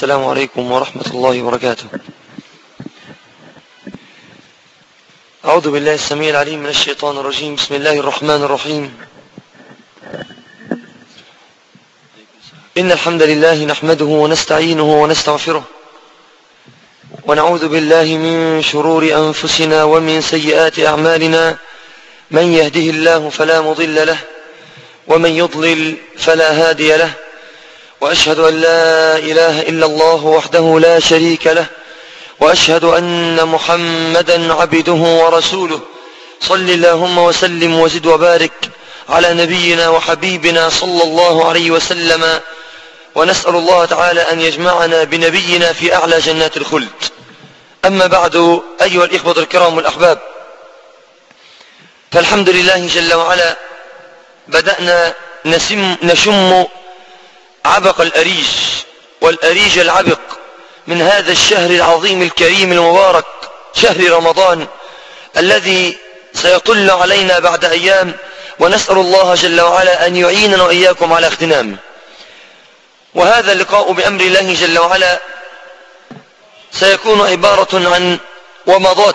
السلام عليكم ورحمة الله وبركاته أعوذ بالله السميع العليم من الشيطان الرجيم بسم الله الرحمن الرحيم إن الحمد لله نحمده ونستعينه ونستغفره ونعوذ بالله من شرور أنفسنا ومن سيئات أعمالنا من يهده الله فلا مضل له ومن يضلل فلا هادي له وأشهد أن لا إله إلا الله وحده لا شريك له وأشهد أن محمدا عبده ورسوله صل اللهم وسلم وزد وبارك على نبينا وحبيبنا صلى الله عليه وسلم ونسأل الله تعالى أن يجمعنا بنبينا في أعلى جنات الخلد أما بعد أيها الإخوة الكرام والأحباب فالحمد لله جل وعلا بدأنا نسم نشم عبق الأريج والأريج العبق من هذا الشهر العظيم الكريم المبارك شهر رمضان الذي سيطل علينا بعد أيام ونسأل الله جل وعلا أن يعيننا وإياكم على اغتنامه وهذا اللقاء بأمر الله جل وعلا سيكون عبارة عن ومضات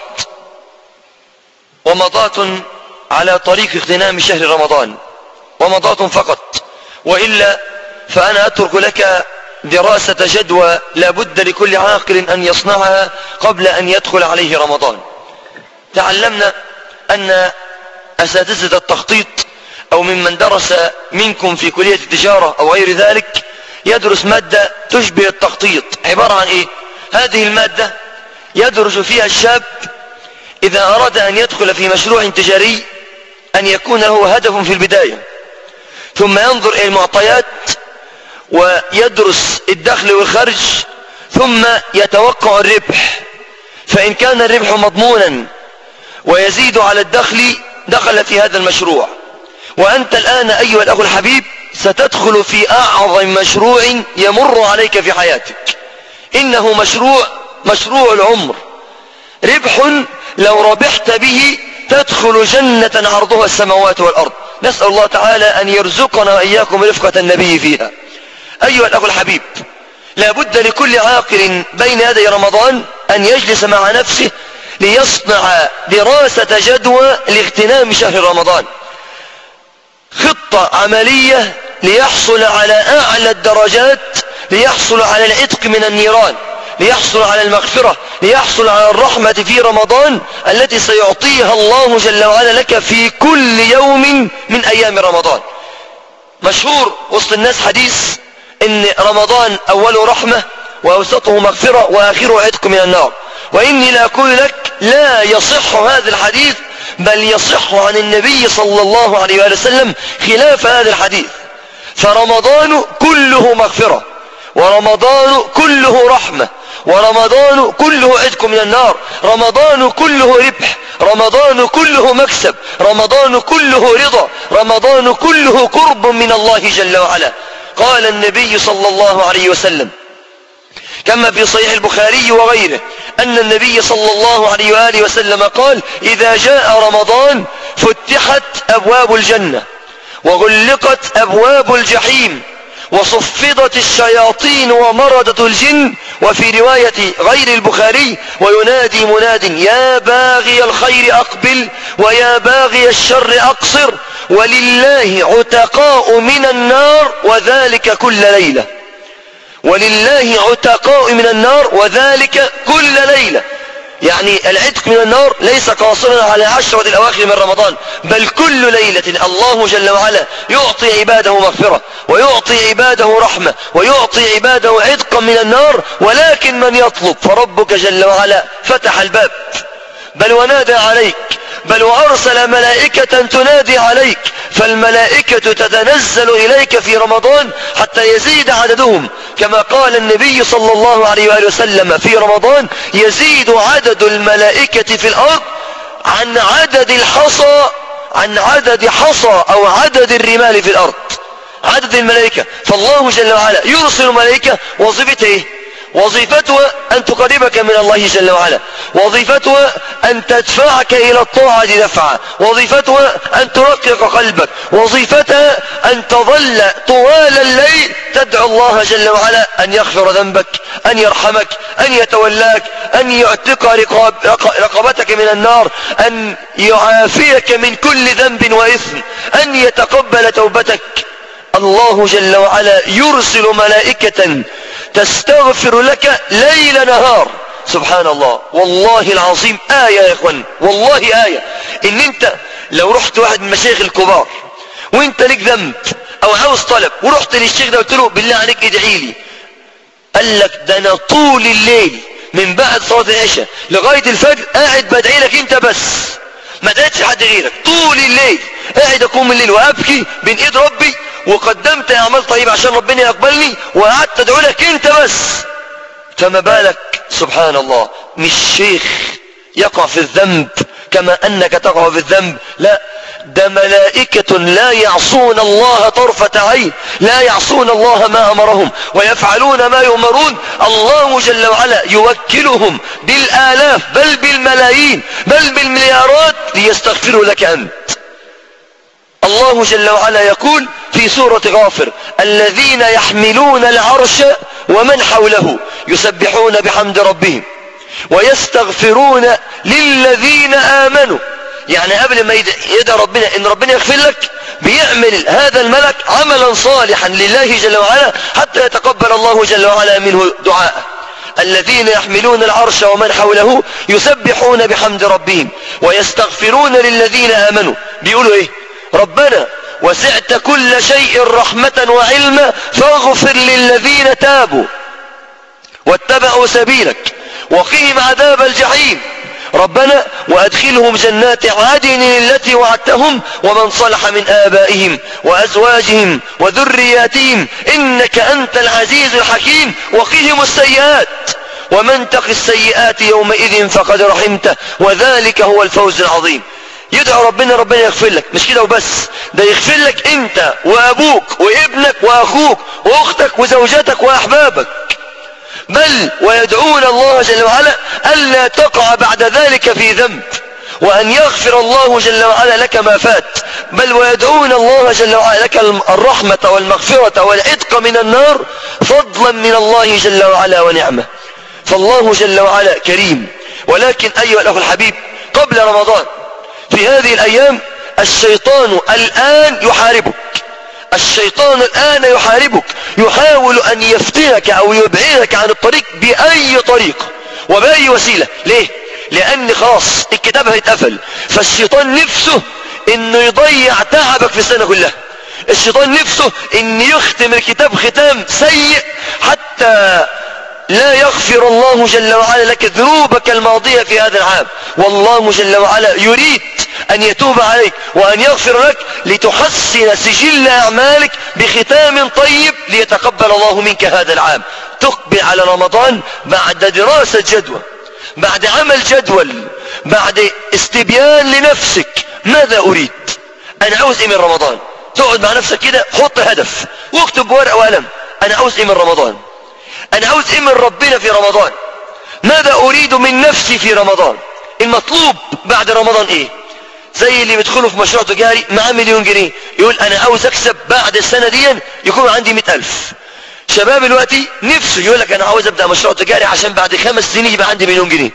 ومضات على طريق اغتنام شهر رمضان ومضات فقط وإلا فأنا أترك لك دراسة جدوى لا بد لكل عاقل أن يصنعها قبل أن يدخل عليه رمضان تعلمنا أن أساتذة التخطيط أو ممن درس منكم في كلية التجارة أو غير ذلك يدرس مادة تشبه التخطيط عبارة عن إيه هذه المادة يدرس فيها الشاب إذا أراد أن يدخل في مشروع تجاري أن يكون له هدف في البداية ثم ينظر إلى المعطيات ويدرس الدخل والخرج ثم يتوقع الربح فإن كان الربح مضمونا ويزيد على الدخل دخل في هذا المشروع وأنت الآن أيها الأخ الحبيب ستدخل في أعظم مشروع يمر عليك في حياتك إنه مشروع مشروع العمر ربح لو ربحت به تدخل جنة عرضها السماوات والأرض نسأل الله تعالى أن يرزقنا وإياكم رفقة النبي فيها أيها الأخ الحبيب لا بد لكل عاقل بين يدي رمضان أن يجلس مع نفسه ليصنع دراسة جدوى لاغتنام شهر رمضان خطة عملية ليحصل على أعلى الدرجات ليحصل على العتق من النيران ليحصل على المغفرة ليحصل على الرحمة في رمضان التي سيعطيها الله جل وعلا لك في كل يوم من أيام رمضان مشهور وسط الناس حديث ان رمضان اوله رحمة واوسطه مغفرة واخره عتق من النار واني لا اقول لك لا يصح هذا الحديث بل يصح عن النبي صلى الله عليه وآله وسلم خلاف هذا الحديث فرمضان كله مغفرة ورمضان كله رحمة ورمضان كله عتق من النار رمضان كله ربح رمضان كله مكسب رمضان كله رضا رمضان كله قرب من الله جل وعلا قال النبي صلى الله عليه وسلم كما في صحيح البخاري وغيره أن النبي صلى الله عليه وآله وسلم قال إذا جاء رمضان فتحت أبواب الجنة وغلقت أبواب الجحيم وصفدت الشياطين ومردة الجن وفي رواية غير البخاري وينادي مناد يا باغي الخير أقبل ويا باغي الشر أقصر ولله عتقاء من النار وذلك كل ليلة ولله عتقاء من النار وذلك كل ليلة يعني العتق من النار ليس قاصرا على عشرة الأواخر من رمضان بل كل ليلة الله جل وعلا يعطي عباده مغفرة ويعطي عباده رحمة ويعطي عباده عتقا من النار ولكن من يطلب فربك جل وعلا فتح الباب بل ونادى عليك بل وأرسل ملائكة تنادي عليك فالملائكة تتنزل إليك في رمضان حتى يزيد عددهم كما قال النبي صلى الله عليه وآله وسلم في رمضان يزيد عدد الملائكة في الأرض عن عدد الحصى عن عدد حصى أو عدد الرمال في الأرض عدد الملائكة فالله جل وعلا يرسل ملائكة وظيفتها ايه وظيفتها أن تقربك من الله جل وعلا وظيفتها أن تدفعك إلى الطاعة دفعا وظيفتها أن ترقق قلبك وظيفتها أن تظل طوال الليل تدعو الله جل وعلا أن يغفر ذنبك أن يرحمك أن يتولاك أن يعتق رقاب رقبتك من النار أن يعافيك من كل ذنب وإثم أن يتقبل توبتك الله جل وعلا يرسل ملائكة تستغفر لك ليل نهار سبحان الله والله العظيم آية يا إخوان والله آية إن أنت لو رحت واحد من المشايخ الكبار وانت لك ذنب او عاوز طلب ورحت للشيخ ده قلت له بالله عليك ادعي لي قال لك ده انا طول الليل من بعد صلاة العشاء لغاية الفجر قاعد بدعي لك انت بس ما دعيتش حد غيرك طول الليل قاعد اقوم الليل وابكي بين ايد ربي وقدمت اعمال طيبة عشان ربنا يقبلني وقعدت ادعو لك انت بس فما بالك سبحان الله مش شيخ يقع في الذنب كما انك تقع في الذنب لا ده ملائكة لا يعصون الله طرفة عين لا يعصون الله ما أمرهم ويفعلون ما يؤمرون الله جل وعلا يوكلهم بالآلاف بل بالملايين بل بالمليارات ليستغفروا لك أنت الله جل وعلا يقول في سورة غافر الذين يحملون العرش ومن حوله يسبحون بحمد ربهم ويستغفرون للذين آمنوا يعني قبل ما يدعى ربنا ان ربنا يغفر لك بيعمل هذا الملك عملا صالحا لله جل وعلا حتى يتقبل الله جل وعلا منه دعاءه الذين يحملون العرش ومن حوله يسبحون بحمد ربهم ويستغفرون للذين آمنوا بيقولوا ايه ربنا وسعت كل شيء رحمة وعلما فاغفر للذين تابوا واتبعوا سبيلك وقهم عذاب الجحيم ربنا وأدخلهم جنات عدن التي وعدتهم ومن صلح من آبائهم وأزواجهم وذرياتهم إنك أنت العزيز الحكيم وقهم السيئات ومن تق السيئات يومئذ فقد رحمته وذلك هو الفوز العظيم يدعو ربنا ربنا يغفر لك مش كده وبس ده يغفر لك انت وابوك وابنك واخوك واختك وزوجتك واحبابك بل ويدعون الله جل وعلا ألا تقع بعد ذلك في ذنب وأن يغفر الله جل وعلا لك ما فات بل ويدعون الله جل وعلا لك الرحمة والمغفرة والعتق من النار فضلا من الله جل وعلا ونعمة فالله جل وعلا كريم ولكن أيها الأخ الحبيب قبل رمضان في هذه الأيام الشيطان الآن يحاربك الشيطان الآن يحاربك يحاول أن يفتنك أو يبعدك عن الطريق بأي طريقة وبأي وسيلة ليه؟ لأن خلاص الكتاب هيتقفل فالشيطان نفسه انه يضيع تعبك في السنة كلها الشيطان نفسه ان يختم الكتاب ختام سيء حتى لا يغفر الله جل وعلا لك ذنوبك الماضية في هذا العام والله جل وعلا يريد أن يتوب عليك وأن يغفر لك لتحسن سجل أعمالك بختام طيب ليتقبل الله منك هذا العام تقبل على رمضان بعد دراسة جدوى بعد عمل جدول بعد استبيان لنفسك ماذا أريد أنا عاوز إيه من رمضان تقعد مع نفسك كده حط هدف واكتب بورقة وقلم أنا عاوز إيه من رمضان أنا عاوز إيه من ربنا في رمضان ماذا أريد من نفسي في رمضان المطلوب بعد رمضان إيه زي اللي بيدخلوا في مشروع تجاري معاه مليون جنيه يقول أنا عاوز أكسب بعد السنة دي يكون عندي مئة ألف شباب دلوقتي نفسه يقول لك أنا عاوز أبدأ مشروع تجاري عشان بعد خمس سنين يبقى عندي مليون جنيه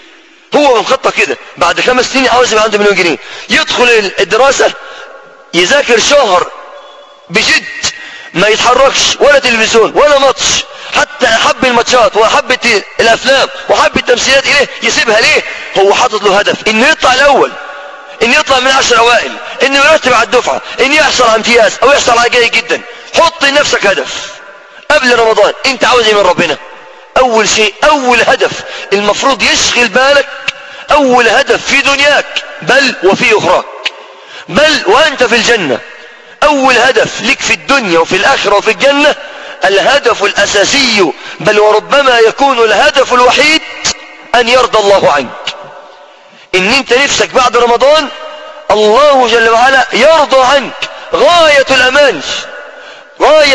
هو مخطط كده بعد خمس سنين عاوز يبقى عنده مليون جنيه يدخل الدراسة يذاكر شهر بجد ما يتحركش ولا تلفزيون ولا ماتش حتى احب الماتشات واحب الافلام واحب التمثيلات اليه يسيبها ليه هو حاطط له هدف انه يطلع الاول انه يطلع من عشر اوائل انه يرتب على الدفعة انه يحصل على امتياز او يحصل على جيد جدا حط لنفسك هدف قبل رمضان انت عاوز ايه من ربنا اول شيء اول هدف المفروض يشغل بالك اول هدف في دنياك بل وفي اخراك بل وانت في الجنة اول هدف لك في الدنيا وفي الاخرة وفي الجنة الهدف الاساسي بل وربما يكون الهدف الوحيد ان يرضى الله عنك ان انت نفسك بعد رمضان الله جل وعلا يرضى عنك غاية الأمان غاية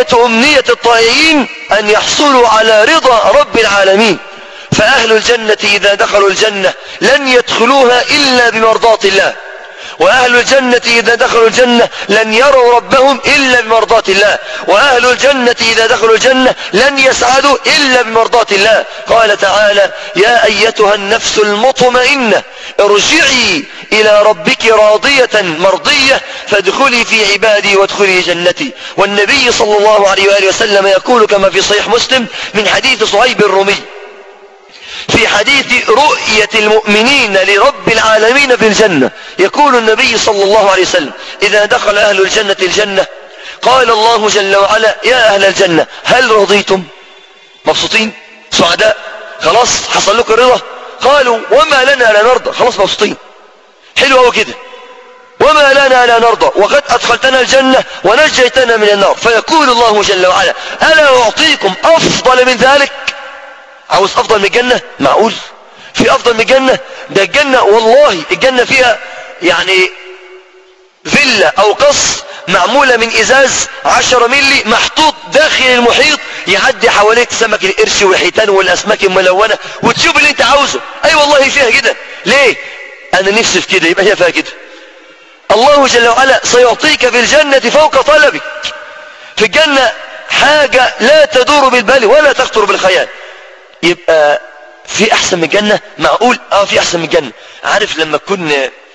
أمنية الطائعين أن يحصلوا على رضا رب العالمين فأهل الجنة إذا دخلوا الجنة لن يدخلوها إلا بمرضاة الله وأهل الجنة إذا دخلوا الجنة لن يروا ربهم إلا بمرضاة الله وأهل الجنة إذا دخلوا الجنة لن يسعدوا إلا بمرضاة الله قال تعالى يا أيتها النفس المطمئنة ارجعي إلى ربك راضية مرضية فادخلي في عبادي وادخلي جنتي والنبي صلى الله عليه وآله وسلم يقول كما في صحيح مسلم من حديث صهيب الرومي في حديث رؤية المؤمنين لرب العالمين في الجنة يقول النبي صلى الله عليه وسلم إذا دخل أهل الجنة الجنة قال الله جل وعلا يا أهل الجنة هل رضيتم مبسوطين سعداء خلاص حصل لكم الرضا قالوا وما لنا لا نرضى خلاص مبسوطين حلو هو كده وما لنا لا نرضى وقد أدخلتنا الجنة ونجيتنا من النار فيقول الله جل وعلا ألا أعطيكم أفضل من ذلك عاوز افضل من الجنة معقول في افضل من الجنة ده الجنة والله الجنة فيها يعني فيلا او قصر معمولة من ازاز عشرة ملي محطوط داخل المحيط يعدي حواليك سمك القرش والحيتان والاسماك الملونة وتشوف اللي انت عاوزه اي أيوة والله فيها كده ليه انا نفسي في كده يبقى هي فيها كده الله جل وعلا سيعطيك في الجنة فوق طلبك في الجنة حاجة لا تدور بالبال ولا تخطر بالخيال يبقى في احسن من الجنة معقول اه في احسن من الجنة عارف لما تكون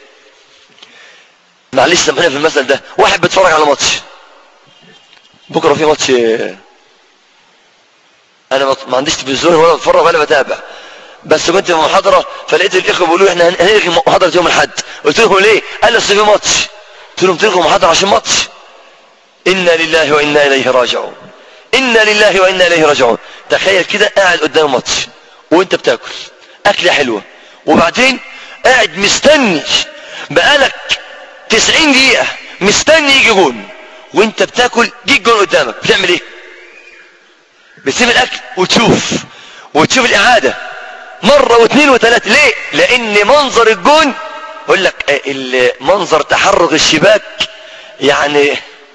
معلش سامحنا في المثل ده واحد بيتفرج على ماتش بكره في ماتش انا ما عنديش تلفزيون ولا بتفرج ولا بتابع بس كنت في محاضره فلقيت الاخوه بيقولوا احنا هنلغي محاضره يوم الاحد قلت لهم ليه قال اصل في ماتش قلت لهم تلغوا محاضره عشان ماتش انا لله وانا اليه راجعون انا لله وانا اليه راجعون تخيل كده قاعد قدام ماتش وانت بتاكل اكله حلوه وبعدين قاعد مستني بقالك 90 دقيقه مستني يجي جون وانت بتاكل جه جون قدامك بتعمل ايه بتسيب الاكل وتشوف وتشوف الاعاده مره واثنين وثلاثه ليه لان منظر الجون يقول لك منظر تحرك الشباك يعني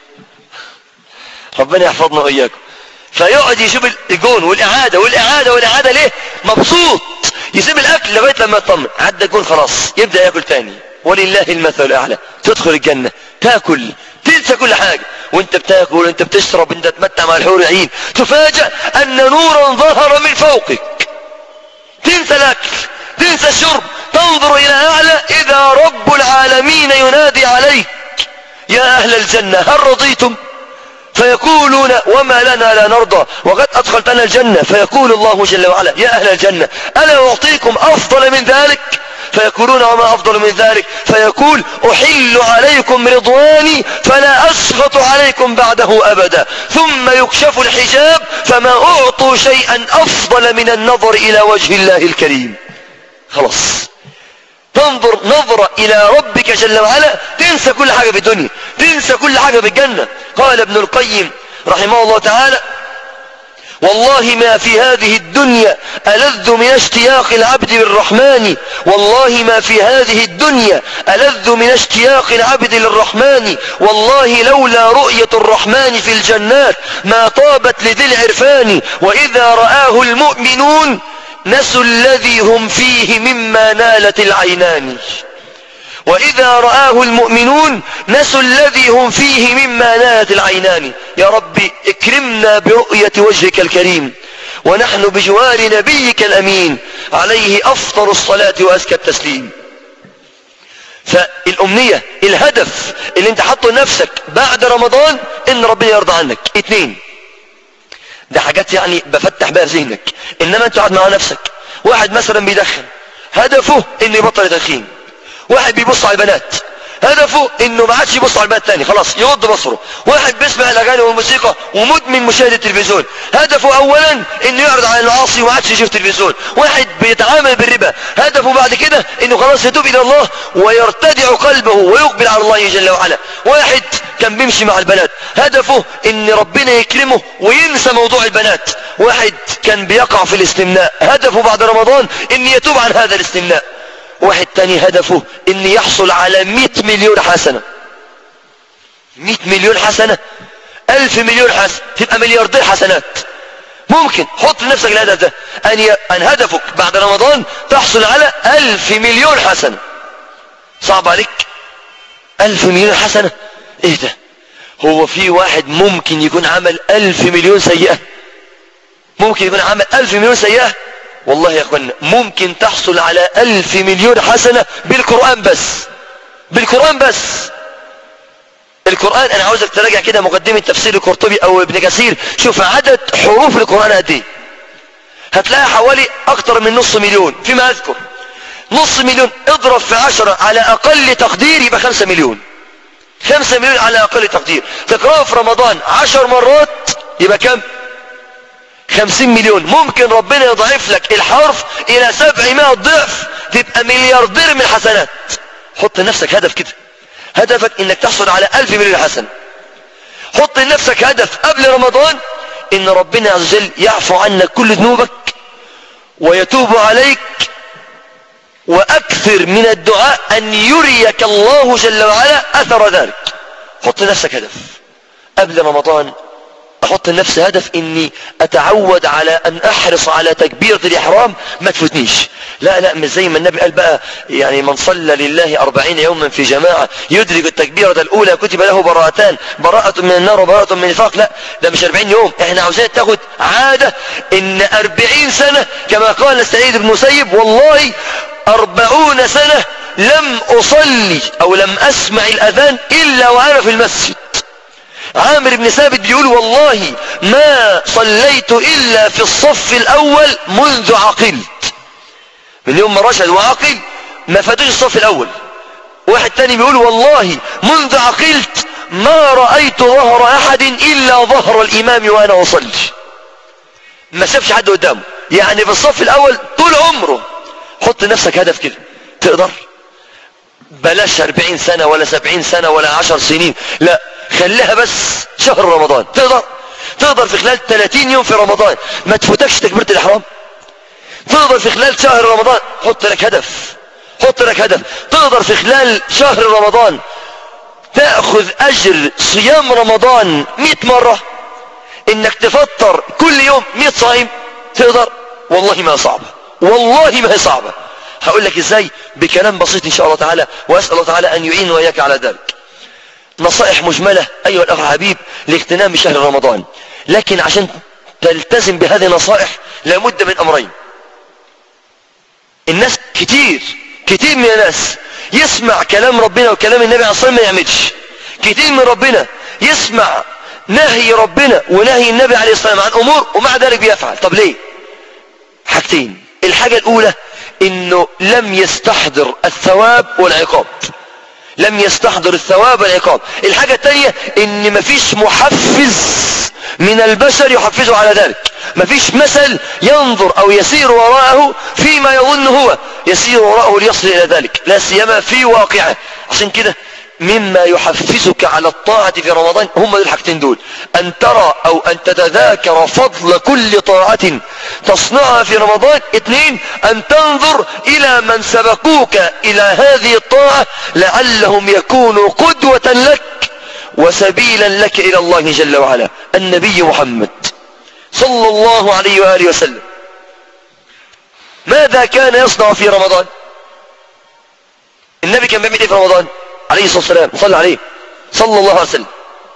ربنا يحفظنا واياكم فيقعد يشوف الجون والاعاده والاعاده والاعاده ليه مبسوط يسيب الاكل لغايه لما يطمن عدى الجون خلاص يبدا ياكل تاني ولله المثل الاعلى تدخل الجنه تاكل تنسى كل حاجه وانت بتاكل وانت بتشرب انت تتمتع مع الحور العين تفاجأ ان نورا ظهر من فوقك تنسى الاكل تنسى الشرب تنظر الى اعلى اذا رب العالمين ينادي عليك يا اهل الجنه هل رضيتم فيقولون وما لنا لا نرضى وقد أدخلتنا الجنة فيقول الله جل وعلا يا أهل الجنة ألا أعطيكم أفضل من ذلك فيقولون وما أفضل من ذلك فيقول أحل عليكم رضواني فلا أسخط عليكم بعده أبدا ثم يكشف الحجاب فما أعطوا شيئا أفضل من النظر إلى وجه الله الكريم خلاص تنظر نظرة إلى ربك جل وعلا تنسى كل حاجة في الدنيا تنسى كل حاجة في الجنة قال ابن القيم رحمه الله تعالى والله ما في هذه الدنيا ألذ من اشتياق العبد للرحمن والله ما في هذه الدنيا ألذ من اشتياق العبد للرحمن والله لولا رؤية الرحمن في الجنات ما طابت لذي العرفان وإذا رآه المؤمنون نسوا الذي هم فيه مما نالت العينان وإذا رآه المؤمنون نسوا الذي هم فيه مما نالت العينان يا رب اكرمنا برؤية وجهك الكريم ونحن بجوار نبيك الأمين عليه أفضل الصلاة وأزكى التسليم فالأمنية الهدف اللي انت حطه لنفسك بعد رمضان ان ربنا يرضى عنك اتنين ده حاجات يعني بفتح بها ذهنك انما انت قاعد مع نفسك واحد مثلا بيدخن هدفه انه يبطل تدخين واحد بيبص على البنات هدفه انه ما عادش يبص على البنات تاني خلاص يغض بصره واحد بيسمع الاغاني والموسيقى ومدمن مشاهده التلفزيون هدفه اولا انه يعرض على المعاصي وما عادش يشوف تلفزيون واحد بيتعامل بالربا هدفه بعد كده انه خلاص يتوب الى الله ويرتدع قلبه ويقبل على الله جل وعلا واحد كان بيمشي مع البنات هدفه ان ربنا يكرمه وينسى موضوع البنات واحد كان بيقع في الاستمناء هدفه بعد رمضان ان يتوب عن هذا الاستمناء واحد تاني هدفه ان يحصل على 100 مليون حسنة 100 مليون حسنة ألف مليون حسن تبقى ملياردير حسنات ممكن حط لنفسك الهدف ده أن, ي... أن هدفك بعد رمضان تحصل على ألف مليون حسنة صعب عليك ألف مليون حسنة إيه ده هو في واحد ممكن يكون عمل ألف مليون سيئة ممكن يكون عمل ألف مليون سيئة والله يا أخوانا ممكن تحصل على ألف مليون حسنة بالقرآن بس بالقرآن بس القرآن أنا عاوزك تراجع كده مقدمة تفسير القرطبي أو ابن كثير شوف عدد حروف القرآن قد إيه هتلاقي حوالي أكتر من نص مليون فيما أذكر نص مليون اضرب في عشرة على أقل تقدير يبقى خمسة مليون خمسة مليون على أقل تقدير تقرأه في رمضان عشر مرات يبقى كم خمسين مليون ممكن ربنا يضعف لك الحرف إلى سبعمائة ضعف تبقى ملياردير من الحسنات حط لنفسك هدف كده هدفك انك تحصل على ألف مليون حسنة حط لنفسك هدف قبل رمضان ان ربنا عز وجل يعفو عنك كل ذنوبك ويتوب عليك واكثر من الدعاء ان يريك الله جل وعلا اثر ذلك حط لنفسك هدف قبل رمضان احط لنفسي هدف اني اتعود على ان احرص على تكبيرة الاحرام ما تفوتنيش لا لا مش زي ما النبي قال بقى يعني من صلى لله أربعين يوما في جماعة يدرك التكبيرة الاولى كتب له براءتان براءة من النار وبراءة من النفاق لا ده مش 40 يوم احنا عاوزين تاخد عادة ان 40 سنة كما قال سعيد بن مسيب والله أربعون سنة لم أصلي أو لم أسمع الأذان إلا وأنا في المسجد عامر بن ثابت بيقول والله ما صليت إلا في الصف الأول منذ عقلت من يوم ما رشد وعقل ما فاتوش الصف الأول واحد تاني بيقول والله منذ عقلت ما رأيت ظهر أحد إلا ظهر الإمام وأنا أصلي ما شافش حد قدامه يعني في الصف الأول طول عمره حط نفسك هدف كده تقدر بلاش 40 سنة ولا 70 سنة ولا 10 سنين لا خليها بس شهر رمضان تقدر تقدر في خلال 30 يوم في رمضان ما تفوتكش تكبيرة الإحرام تقدر في خلال شهر رمضان حط لك هدف حط لك هدف تقدر في خلال شهر رمضان تأخذ أجر صيام رمضان 100 مرة انك تفطر كل يوم 100 صائم تقدر والله ما صعبة والله ما هي صعبة هقول لك ازاي بكلام بسيط ان شاء الله تعالى واسأل الله تعالى ان يعين وإياك على ذلك نصائح مجملة أيها الأخ حبيب لاغتنام شهر رمضان لكن عشان تلتزم بهذه النصائح لابد من أمرين الناس كتير كتير من الناس يسمع كلام ربنا وكلام النبي عليه الصلاة ما يعملش كتير من ربنا يسمع نهي ربنا ونهي النبي عليه الصلاة والسلام عن أمور ومع ذلك بيفعل طب ليه حاجتين الحاجة الأولى إنه لم يستحضر الثواب والعقاب لم يستحضر الثواب والعقاب الحاجة الثانية ان مفيش محفز من البشر يحفزه على ذلك مفيش مثل ينظر او يسير وراءه فيما يظن هو يسير وراءه ليصل الى ذلك لا سيما في واقعه عشان كده مما يحفزك على الطاعة في رمضان هم الحاجتين دول أن ترى أو أن تتذاكر فضل كل طاعة تصنعها في رمضان اثنين أن تنظر إلى من سبقوك إلى هذه الطاعة لعلهم يكونوا قدوة لك وسبيلا لك إلى الله جل وعلا النبي محمد صلى الله عليه وآله وسلم ماذا كان يصنع في رمضان النبي كان بيعمل ايه في رمضان عليه الصلاة والسلام صلى عليه صلى الله عليه وسلم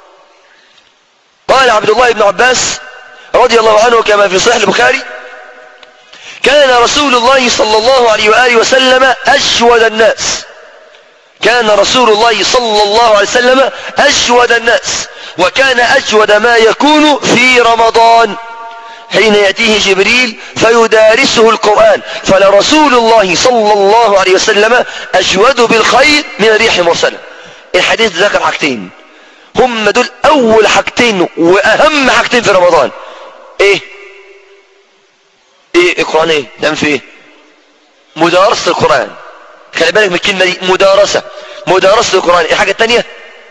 قال عبد الله بن عباس رضي الله عنه كما في صحيح البخاري كان رسول الله صلى الله عليه وآله وسلم أجود الناس كان رسول الله صلى الله عليه وسلم أجود الناس وكان أجود ما يكون في رمضان حين يأتيه جبريل فيدارسه القرآن فلرسول الله صلى الله عليه وسلم أجود بالخير من الريح المرسلة الحديث ذكر حاجتين هم دول أول حاجتين وأهم حاجتين في رمضان إيه إيه القرآن إيه نعمل في إيه مدارسة القرآن خلي بالك من الكلمة دي مدارسة مدارسة القرآن إيه حاجة تانية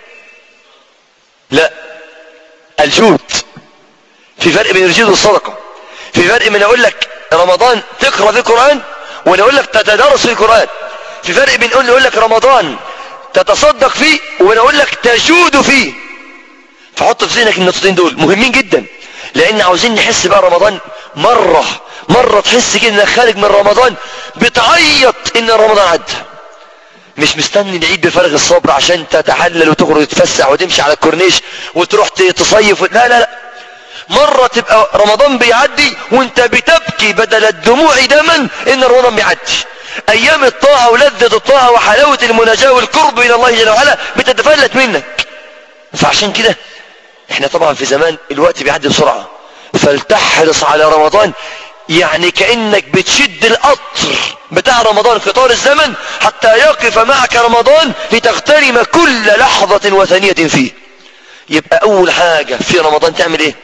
لا الجود في فرق بين الجود والصدقة في فرق من اقول لك رمضان تقرأ في القرآن وانا اقول لك تتدرس في القرآن في فرق بين اقول لك رمضان تتصدق فيه وانا اقول لك تجود فيه فحط في ذهنك النقطتين دول مهمين جدا لان عاوزين نحس بقى رمضان مرة مرة تحس كده انك خارج من رمضان بتعيط ان رمضان عدى مش مستني العيد بفارغ الصبر عشان تتحلل وتخرج تتفسح وتمشي على الكورنيش وتروح تصيف و... لا لا لا مرة تبقى رمضان بيعدي وانت بتبكي بدل الدموع دما ان رمضان بيعدي ايام الطاعة ولذة الطاعة وحلاوة المناجاة والقرب الى الله جل وعلا بتتفلت منك فعشان كده احنا طبعا في زمان الوقت بيعدي بسرعة فلتحرص على رمضان يعني كأنك بتشد القطر بتاع رمضان في طار الزمن حتى يقف معك رمضان لتغتنم كل لحظة وثانية فيه يبقى أول حاجة في رمضان تعمل إيه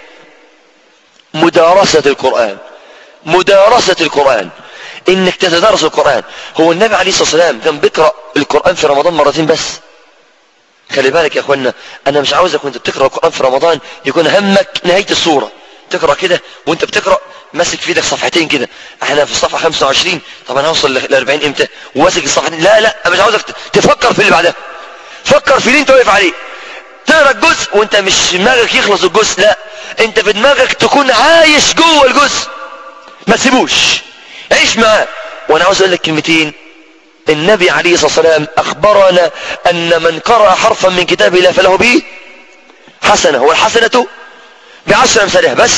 مدارسة القرآن مدارسة القرآن إنك تتدرس القرآن هو النبي عليه الصلاة والسلام كان بيقرأ القرآن في رمضان مرتين بس خلي بالك يا أخوانا أنا مش عاوزك وانت بتقرأ القرآن في رمضان يكون همك نهاية السورة تقرأ كده وانت بتقرأ ماسك في ايدك صفحتين كده احنا في الصفحه 25 طب انا هوصل ل 40 امتى وماسك الصفحتين لا لا انا مش عاوزك تفكر في اللي بعدها فكر في اللي انت واقف عليه تقرا الجزء وانت مش دماغك يخلص الجزء لا انت في دماغك تكون عايش جوه الجزء ما تسيبوش عيش معاه وانا عاوز اقول لك كلمتين النبي عليه الصلاه والسلام اخبرنا ان من قرأ حرفا من كتاب الله فله به حسنه والحسنه بعشر امثالها بس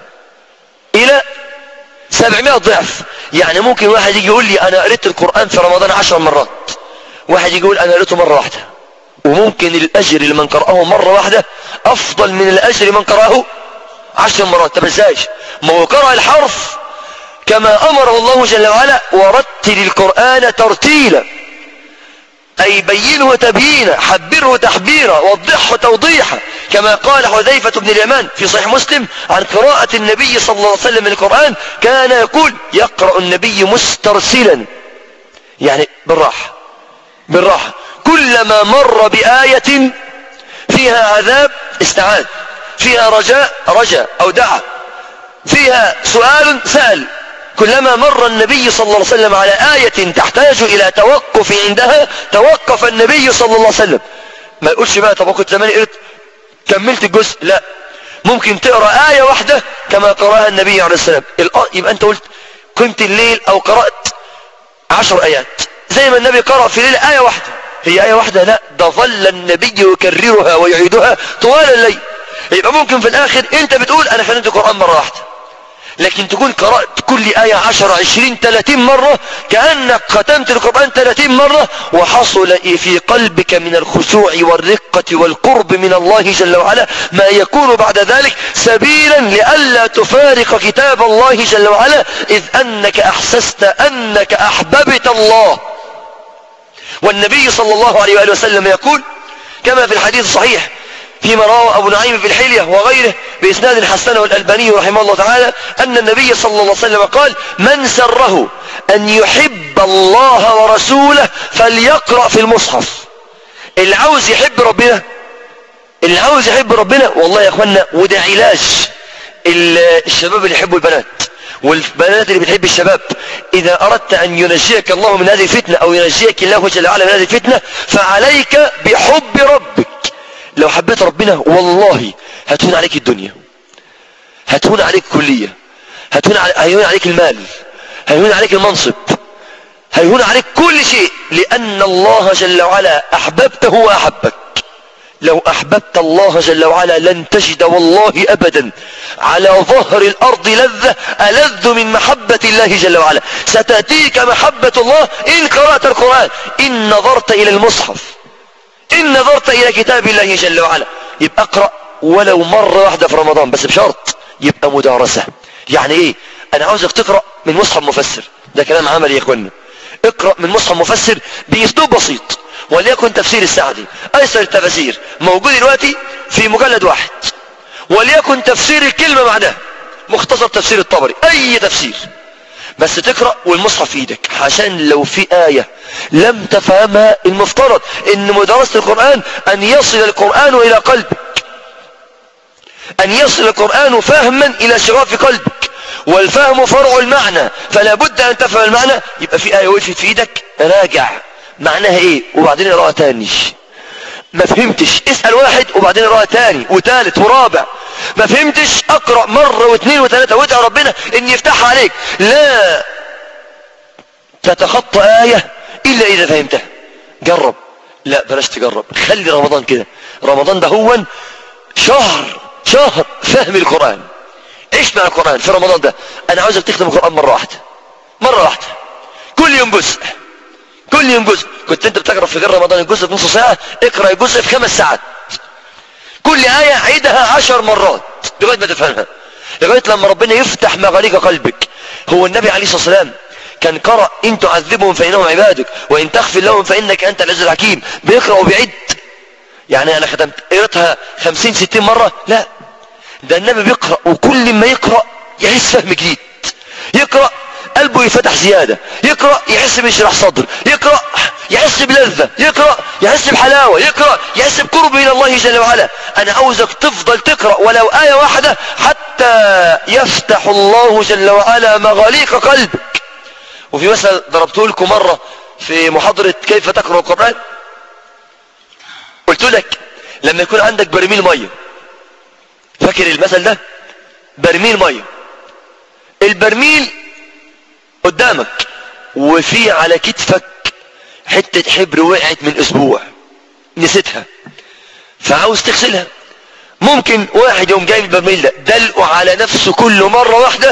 الى سبعمائة ضعف يعني ممكن واحد يجي يقول لي انا قريت القرآن في رمضان عشر مرات واحد يجي يقول انا قريته مرة واحدة وممكن الاجر لمن قرأه مرة واحدة افضل من الاجر لمن قرأه عشر مرات طب ازاي ما هو قرأ الحرف كما امره الله جل وعلا ورتل القرآن ترتيلا أي بينه تبيينا حبره تحبيرا وضحه توضيحا كما قال حذيفة بن اليمان في صحيح مسلم عن قراءة النبي صلى الله عليه وسلم من القرآن كان يقول يقرأ النبي مسترسلا يعني بالراحة بالراحة كلما مر بآية فيها عذاب استعاد فيها رجاء رجا أو دعا فيها سؤال سأل كلما مر النبي صلى الله عليه وسلم على آية تحتاج إلى توقف عندها توقف النبي صلى الله عليه وسلم ما يقولش بقى طب كنت زمان قريت كملت الجزء لا ممكن تقرأ آية واحدة كما قرأها النبي عليه السلام يبقى أنت قلت كنت الليل أو قرأت عشر آيات زي ما النبي قرأ في ليل آية واحدة هي آية واحدة لا ده ظل النبي يكررها ويعيدها طوال الليل يبقى ممكن في الآخر أنت بتقول أنا ختمت القرآن مرة واحدة لكن تكون قرأت كل آية عشر عشرين تلاتين مرة كأنك ختمت القرآن تلاتين مرة وحصل في قلبك من الخشوع والرقة والقرب من الله جل وعلا ما يكون بعد ذلك سبيلا لئلا تفارق كتاب الله جل وعلا إذ أنك أحسست أنك أحببت الله والنبي صلى الله عليه وآله وسلم يقول كما في الحديث الصحيح فيما رواه أبو نعيم في الحلية وغيره بإسناد حسنه الألباني رحمه الله تعالى أن النبي صلى الله عليه وسلم قال من سره أن يحب الله ورسوله فليقرأ في المصحف اللي عاوز يحب ربنا اللي عاوز يحب ربنا والله يا أخوانا وده علاج الشباب اللي يحبوا البنات والبنات اللي بتحب الشباب إذا أردت أن ينجيك الله من هذه الفتنة أو ينجيك الله جل وعلا من هذه الفتنة فعليك بحب ربك لو حبيت ربنا والله هتهون عليك الدنيا هتهون عليك الكلية هتهون هيهون عليك المال هيهون عليك المنصب هيهون عليك كل شيء لأن الله جل وعلا أحببته وأحبك لو أحببت الله جل وعلا لن تجد والله أبدا على ظهر الأرض لذة ألذ من محبة الله جل وعلا ستأتيك محبة الله إن قرأت القرآن إن نظرت إلى المصحف إن نظرت إلى كتاب الله جل وعلا يبقى اقرأ ولو مرة واحدة في رمضان بس بشرط يبقى مدارسة يعني ايه انا عاوزك تقرأ من مصحف مفسر ده كلام عملي يا اخوانا اقرأ من مصحف مفسر باسلوب بسيط وليكن تفسير السعدي ايسر التفاسير موجود دلوقتي في مجلد واحد وليكن تفسير الكلمة بعدها مختصر تفسير الطبري اي تفسير بس تقرأ والمصحف في ايدك عشان لو في آية لم تفهمها المفترض ان مدرسة القرآن ان يصل القرآن الى قلبك ان يصل القرآن فهما الى شغاف قلبك والفهم فرع المعنى فلا بد ان تفهم المعنى يبقى في آية وقفت في ايدك راجع معناها ايه وبعدين اقراها تاني ما فهمتش اسأل واحد وبعدين اقرأ تاني وتالت ورابع ما فهمتش اقرأ مرة واثنين وثلاثة وادعي ربنا ان يفتحها عليك لا تتخطى آية الا اذا فهمتها جرب لا بلاش تجرب خلي رمضان كده رمضان ده هو شهر شهر فهم القرآن عيش مع القرآن في رمضان ده انا عاوزك تختم القرآن مرة واحدة مرة واحدة كل يوم جزء كل يوم جزء كنت انت بتقرا في غير رمضان الجزء في نص ساعة اقرا الجزء في خمس ساعات كل آية عيدها عشر مرات لغاية ما تفهمها لغاية لما ربنا يفتح مغاليق قلبك هو النبي عليه الصلاة والسلام كان قرأ إن تعذبهم فإنهم عبادك وإن تغفر لهم فإنك أنت العزيز الحكيم بيقرأ وبيعد يعني أنا ختمت قريتها خمسين ستين مرة لا ده النبي بيقرأ وكل ما يقرأ يحس فهم جديد يقرأ قلبه يفتح زيادة يقرأ يحس بيشرح صدر يقرأ يحس بلذة يقرأ يحس بحلاوة يقرأ يحس بقرب من الله جل وعلا أنا عاوزك تفضل تقرأ ولو آية واحدة حتى يفتح الله جل وعلا مغاليق قلبك وفي مثل ضربته لكم مرة في محاضرة كيف تقرأ القرآن قلت لك لما يكون عندك برميل مية فاكر المثل ده برميل مية البرميل قدامك وفي على كتفك حتة حبر وقعت من اسبوع نسيتها فعاوز تغسلها ممكن واحد يوم جايب البرميل ده دلقه على نفسه كل مرة واحدة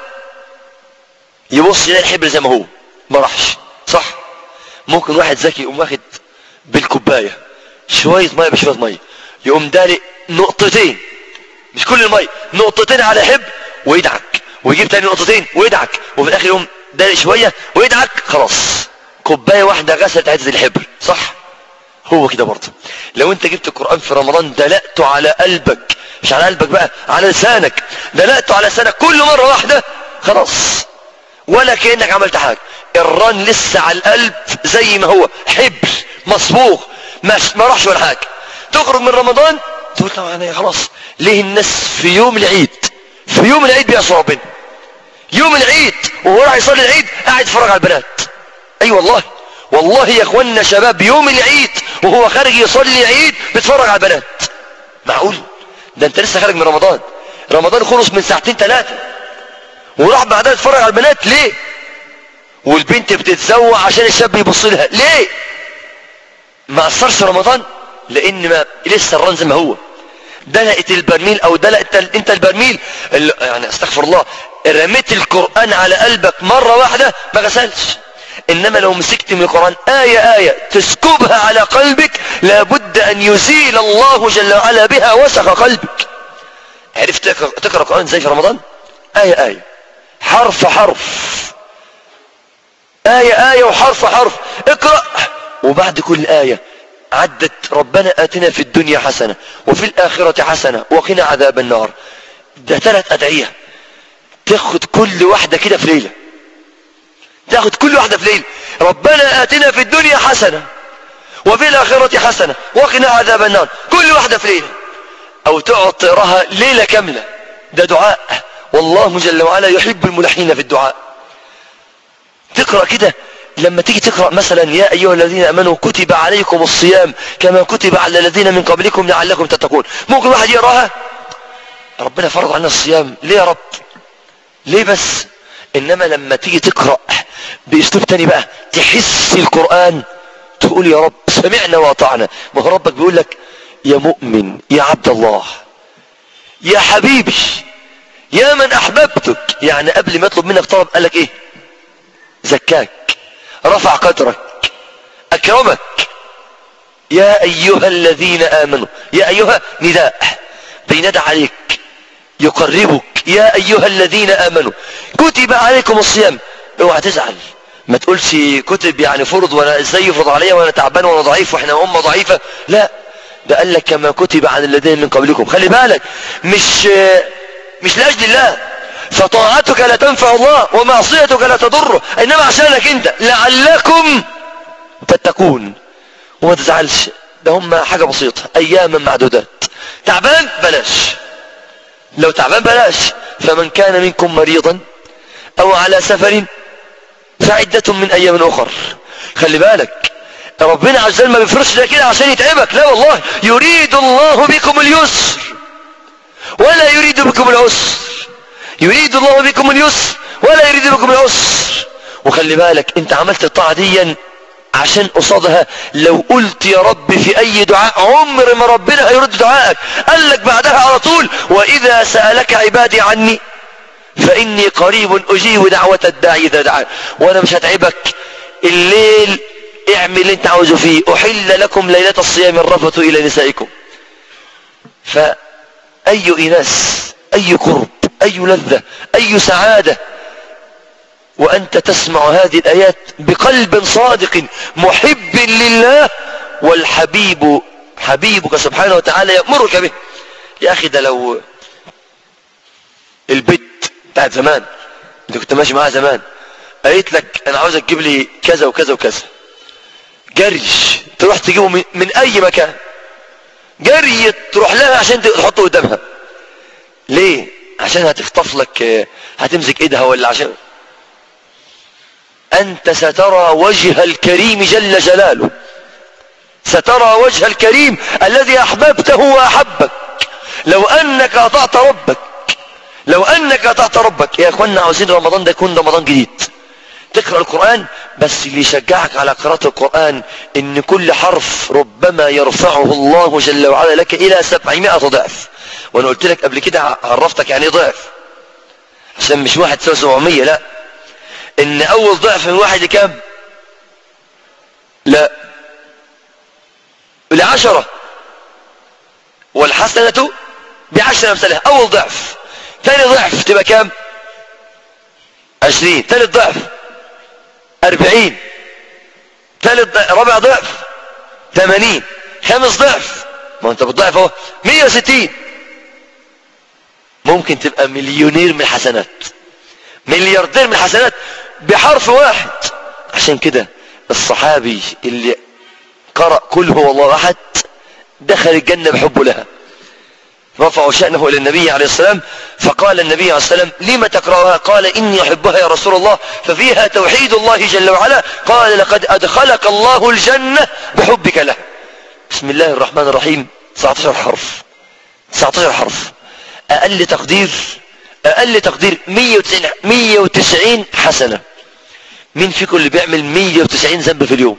يبص يلاقي الحبر زي ما هو ما راحش صح ممكن واحد ذكي يقوم واخد بالكوبايه شويه ميه بشويه ميه يقوم دالق نقطتين مش كل الميه نقطتين على حب ويدعك ويجيب تاني نقطتين ويدعك وفي الاخر يقوم دالق شويه ويدعك خلاص كوبايه واحده غسلت عدد الحبر صح هو كده برضه لو انت جبت القران في رمضان دلقته على قلبك مش على قلبك بقى على لسانك دلقته على لسانك كل مره واحده خلاص ولا كأنك عملت حاجة الرن لسه على القلب زي ما هو حبر مصبوغ ما ما راحش ولا حاجة تخرج من رمضان تقول طبعا انا خلاص ليه الناس في يوم العيد في يوم العيد بيعصوا ربنا يوم العيد وهو راح يصلي العيد قاعد يتفرج على البنات اي أيوة والله والله يا اخوانا شباب يوم العيد وهو خارج يصلي العيد بيتفرج على البنات معقول ده انت لسه خارج من رمضان رمضان خلص من ساعتين ثلاثه وراح بعدها يتفرج على البنات ليه والبنت بتتزوع عشان الشاب يبص لها ليه ما اثرش رمضان لان ما لسه الرن زي ما هو دلقت البرميل او دلقت انت البرميل يعني استغفر الله رميت القرآن على قلبك مرة واحدة ما غسلش انما لو مسكت من القرآن آية آية تسكبها على قلبك لابد ان يزيل الله جل وعلا بها وسخ قلبك عرفت تقرأ القرآن زي في رمضان آية آية حرف حرف آية آية وحرف حرف اقرأ وبعد كل آية عدت ربنا آتنا في الدنيا حسنة وفي الآخرة حسنة وقنا عذاب النار ده ثلاث أدعية تاخد كل واحدة كده في ليلة تاخد كل واحدة في ليلة ربنا آتنا في الدنيا حسنة وفي الآخرة حسنة وقنا عذاب النار كل واحدة في ليلة أو تقعد تقراها ليلة كاملة ده دعاء والله جل وعلا يحب الملحين في الدعاء تقرأ كده لما تيجي تقرأ مثلا يا أيها الذين أمنوا كتب عليكم الصيام كما كتب على الذين من قبلكم لعلكم تتقون ممكن واحد يقراها ربنا فرض عنا الصيام ليه يا رب ليه بس إنما لما تيجي تقرأ بأسلوب تاني بقى تحس القرآن تقول يا رب سمعنا وأطعنا ما هو ربك بيقول لك يا مؤمن يا عبد الله يا حبيبي يا من أحببتك يعني قبل ما يطلب منك طلب قال لك إيه زكاك رفع قدرك أكرمك يا أيها الذين آمنوا يا أيها نداء بينادى عليك يقربك يا أيها الذين آمنوا كتب عليكم الصيام اوعى تزعل ما تقولش كتب يعني فرض وانا ازاي يفرض عليا وانا تعبان وانا ضعيف واحنا امه ضعيفه لا ده قال لك كما كتب على الذين من قبلكم خلي بالك مش مش لاجل الله فطاعتك لا تنفع الله ومعصيتك لا تضره انما عشانك انت لعلكم تتقون وما تزعلش ده هم حاجة بسيطة اياما معدودات تعبان بلاش لو تعبان بلاش فمن كان منكم مريضا او على سفر فعدة من ايام اخر خلي بالك ربنا عز وجل ما بيفرضش ده كده عشان يتعبك لا والله يريد الله بكم اليسر ولا يريد بكم العسر يريد الله بكم اليسر ولا يريد بكم العسر وخلي بالك انت عملت الطاعة دي عشان قصادها لو قلت يا رب في اي دعاء عمر ما ربنا هيرد دعائك قال لك بعدها على طول واذا سألك عبادي عني فاني قريب اجيب دعوة الداعي اذا دعان وانا مش هتعبك الليل اعمل اللي انت عاوزه فيه احل لكم ليلة الصيام الرفث الى نسائكم فاي اناس اي قرب اي لذة اي سعادة وأنت تسمع هذه الآيات بقلب صادق محب لله والحبيب حبيبك سبحانه وتعالى يأمرك به يا أخي ده لو البت بتاعت زمان انت كنت ماشي معاها زمان قالت لك انا عاوزك تجيب لي كذا وكذا وكذا جري تروح تجيبه من, من اي مكان جري تروح لها عشان تحطه قدامها ليه عشان هتخطف لك هتمسك ايدها ولا عشان أنت سترى وجه الكريم جل جلاله سترى وجه الكريم الذي أحببته وأحبك لو أنك أطعت ربك لو أنك أطعت ربك يا أخوانا عاوزين رمضان ده يكون رمضان جديد تقرأ القرآن بس اللي يشجعك على قراءة القرآن إن كل حرف ربما يرفعه الله جل وعلا لك إلى سبعمائة ضعف وأنا قلت لك قبل كده عرفتك يعني ضعف عشان مش واحد تساوي سبعمية لا ان اول ضعف من واحد لكام لا لعشرة والحسنة بعشر امثالها اول ضعف ثاني ضعف تبقى كام عشرين ثالث ضعف اربعين ثالث ضعف رابع ضعف ثمانين خامس ضعف ما انت بالضعف اهو مية وستين ممكن تبقى مليونير من الحسنات ملياردير من الحسنات بحرف واحد عشان كده الصحابي اللي قرأ كل هو الله أحد دخل الجنة بحبه لها رفعوا شأنه إلى النبي عليه السلام فقال النبي عليه السلام لم تقرأها قال إني أحبها يا رسول الله ففيها توحيد الله جل وعلا قال لقد أدخلك الله الجنة بحبك له بسم الله الرحمن الرحيم 19 حرف 19 حرف أقل تقدير أقل تقدير 190, 190 حسنة مين فيكم اللي بيعمل 190 ذنب في اليوم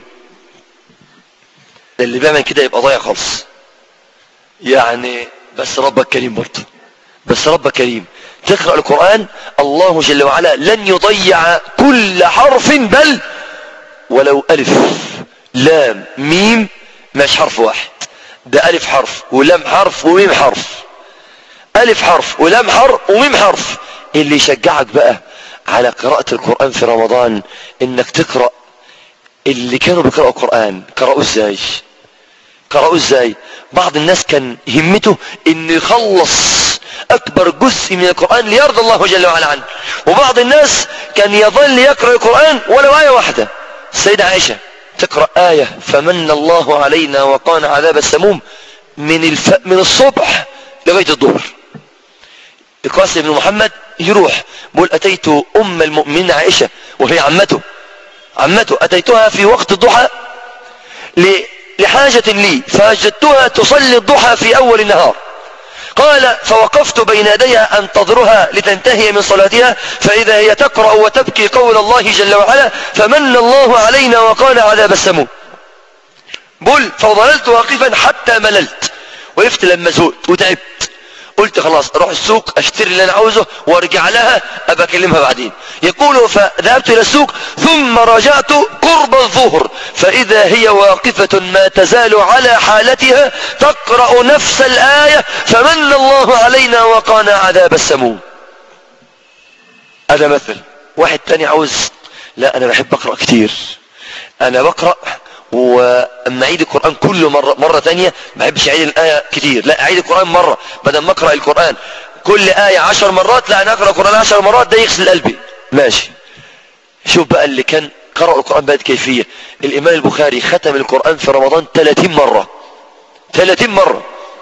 اللي بيعمل كده يبقى ضايع خالص يعني بس ربك كريم برضه بس ربك كريم تقرأ القرآن الله جل وعلا لن يضيع كل حرف بل ولو ألف لام ميم مش حرف واحد ده ألف حرف ولام حرف وميم حرف ألف حرف ولام حرف وميم حرف اللي يشجعك بقى على قراءة القرآن في رمضان انك تقرأ اللي كانوا بيقرأوا القرآن قرأوا ازاي قرأوا ازاي بعض الناس كان همته انه يخلص اكبر جزء من القرآن ليرضى الله جل وعلا عنه وبعض الناس كان يظل يقرأ القرآن ولو آية واحدة السيدة عائشة تقرأ آية فمن الله علينا وقانا عذاب السموم من الف... من الصبح لغاية الظهر القاسم بن محمد يروح بقول أتيت أم المؤمنين عائشة وهي عمته عمته أتيتها في وقت الضحى لحاجة لي فوجدتها تصلي الضحى في أول النهار قال فوقفت بين يديها أنتظرها لتنتهي من صلاتها فإذا هي تقرأ وتبكي قول الله جل وعلا فمن الله علينا وقال عذاب السموم بل فظللت واقفا حتى مللت وقفت لما زهقت وتعبت قلت خلاص اروح السوق اشتري اللي انا عاوزه وارجع لها ابقى اكلمها بعدين يقول فذهبت الى السوق ثم رجعت قرب الظهر فاذا هي واقفة ما تزال على حالتها تقرأ نفس الآية فمن الله علينا وقانا عذاب السموم هذا مثل واحد تاني عاوز لا انا بحب اقرأ كتير انا بقرأ واما اعيد القرآن كل مرة, مرة تانية ما بحبش اعيد الآية كتير لا اعيد القرآن مرة بدل ما اقرأ القرآن كل آية عشر مرات لا انا اقرأ القرآن عشر مرات ده يغسل قلبي ماشي شوف بقى اللي كان قرأ القرآن بهذه كيفية الامام البخاري ختم القرآن في رمضان 30 مرة 30 مرة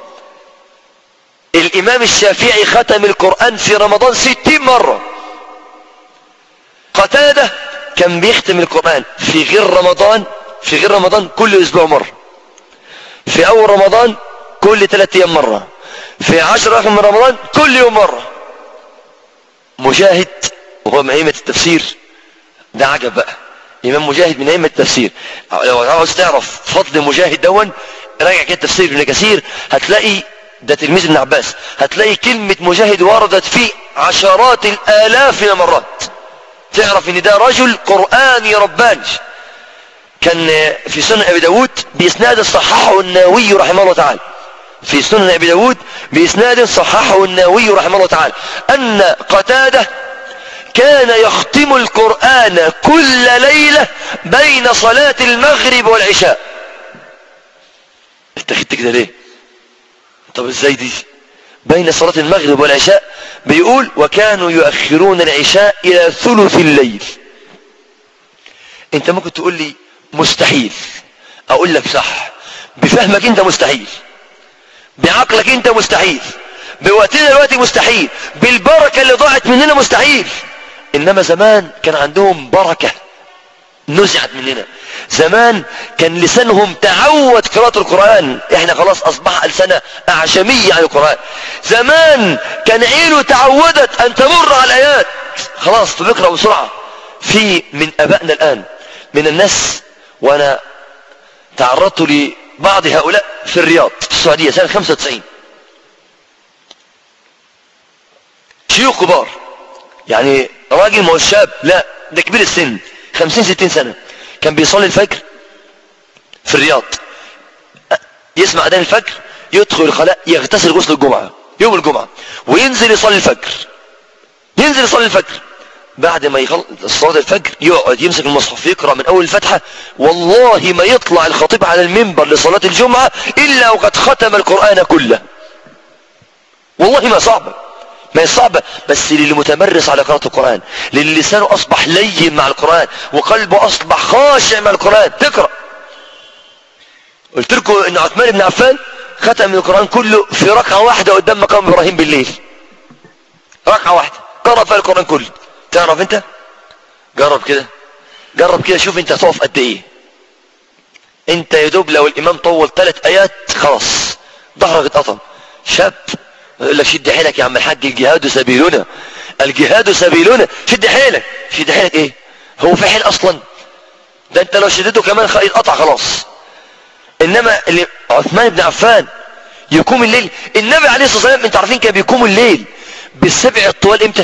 الامام الشافعي ختم القرآن في رمضان 60 مرة قتادة كان بيختم القرآن في غير رمضان في غير رمضان كل اسبوع مرة في اول رمضان كل ثلاثة ايام مرة في عشر اخر من رمضان كل يوم مرة مجاهد وهو من ائمة التفسير ده عجب بقى امام مجاهد من ائمة التفسير لو عاوز تعرف فضل مجاهد دون راجع كده تفسير ابن كثير هتلاقي ده تلميذ ابن عباس هتلاقي كلمة مجاهد وردت فيه عشرات الالاف من المرات تعرف ان ده رجل قرآني رباني كان في سنن ابي داود باسناد صححه النووي رحمه الله تعالى في سنن ابي داود باسناد صححه النووي رحمه الله تعالى ان قتاده كان يختم القرآن كل ليلة بين صلاة المغرب والعشاء انت خدت كده ليه طب ازاي دي بين صلاة المغرب والعشاء بيقول وكانوا يؤخرون العشاء الى ثلث الليل انت ممكن تقول لي مستحيل اقول لك صح بفهمك انت مستحيل بعقلك انت مستحيل بوقتنا دلوقتي مستحيل بالبركة اللي ضاعت مننا مستحيل انما زمان كان عندهم بركة نزعت مننا زمان كان لسانهم تعود قراءة القرآن احنا خلاص اصبح ألسنة اعجمية عن القرآن زمان كان عينه تعودت ان تمر على الايات خلاص بيقرأ بسرعة في من ابائنا الان من الناس وانا تعرضت لبعض هؤلاء في الرياض في السعودية سنة 95 شيوخ كبار يعني راجل ما هو شاب لا ده كبير السن 50 60 سنة كان بيصلي الفجر في الرياض يسمع اذان الفجر يدخل الخلاء يغتسل غسل الجمعة يوم الجمعة وينزل يصلي الفجر ينزل يصلي الفجر بعد ما يخلص صلاة الفجر يقعد يمسك المصحف يقرأ من أول الفتحة والله ما يطلع الخطيب على المنبر لصلاة الجمعة إلا وقد ختم القرآن كله والله ما صعبة ما هي صعبة بس للي متمرس على قراءة القرآن للي لسانه أصبح لين مع القرآن وقلبه أصبح خاشع مع القرآن تقرأ قلت لكم إن عثمان بن عفان ختم القرآن كله في ركعة واحدة قدام مقام إبراهيم بالليل ركعة واحدة قرأ فيها القرآن كله تعرف انت جرب كده جرب كده شوف انت هتقف قد ايه انت يا دوب لو الامام طول ثلاث ايات خلاص ظهرك اتقطم شاب يقول لك شد حيلك يا عم الحاج الجهاد سبيلنا الجهاد سبيلنا شد حيلك شد حيلك ايه هو في حيل اصلا ده انت لو شدته كمان يتقطع خلاص انما اللي عثمان بن عفان يقوم الليل النبي عليه الصلاه والسلام انتوا عارفين كان بيقوم الليل بالسبع الطوال امتى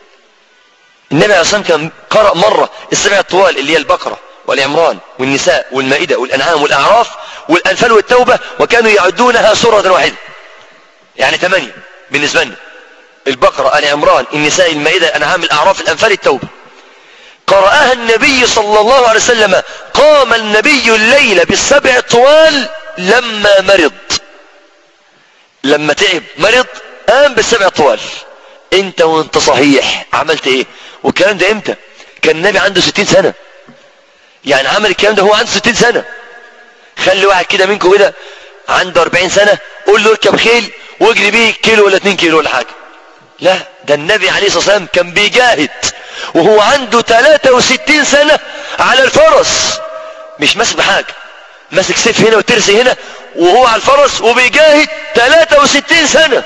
النبي عليه الصلاه والسلام كان قرأ مرة السبع الطوال اللي هي البقرة والعمران والنساء والمائدة والأنعام والأعراف والأنفال والتوبة وكانوا يعدونها سورة واحدة يعني ثمانية بالنسبة لنا البقرة العمران النساء المائدة الأنعام الأعراف الأنفال التوبة قرأها النبي صلى الله عليه وسلم قام النبي الليل بالسبع الطوال لما مرض لما تعب مرض قام بالسبع الطوال انت وانت صحيح عملت ايه والكلام ده امتى كان النبي عنده ستين سنة يعني عمل الكلام ده هو عنده ستين سنة خلي واحد كده منكم كده عنده اربعين سنة قول له اركب خيل واجري بيه كيلو ولا اتنين كيلو ولا حاجة لا ده النبي عليه الصلاة والسلام كان بيجاهد وهو عنده 63 سنة على الفرس مش ماسك بحاجة ماسك سيف هنا وترسي هنا وهو على الفرس وبيجاهد 63 سنة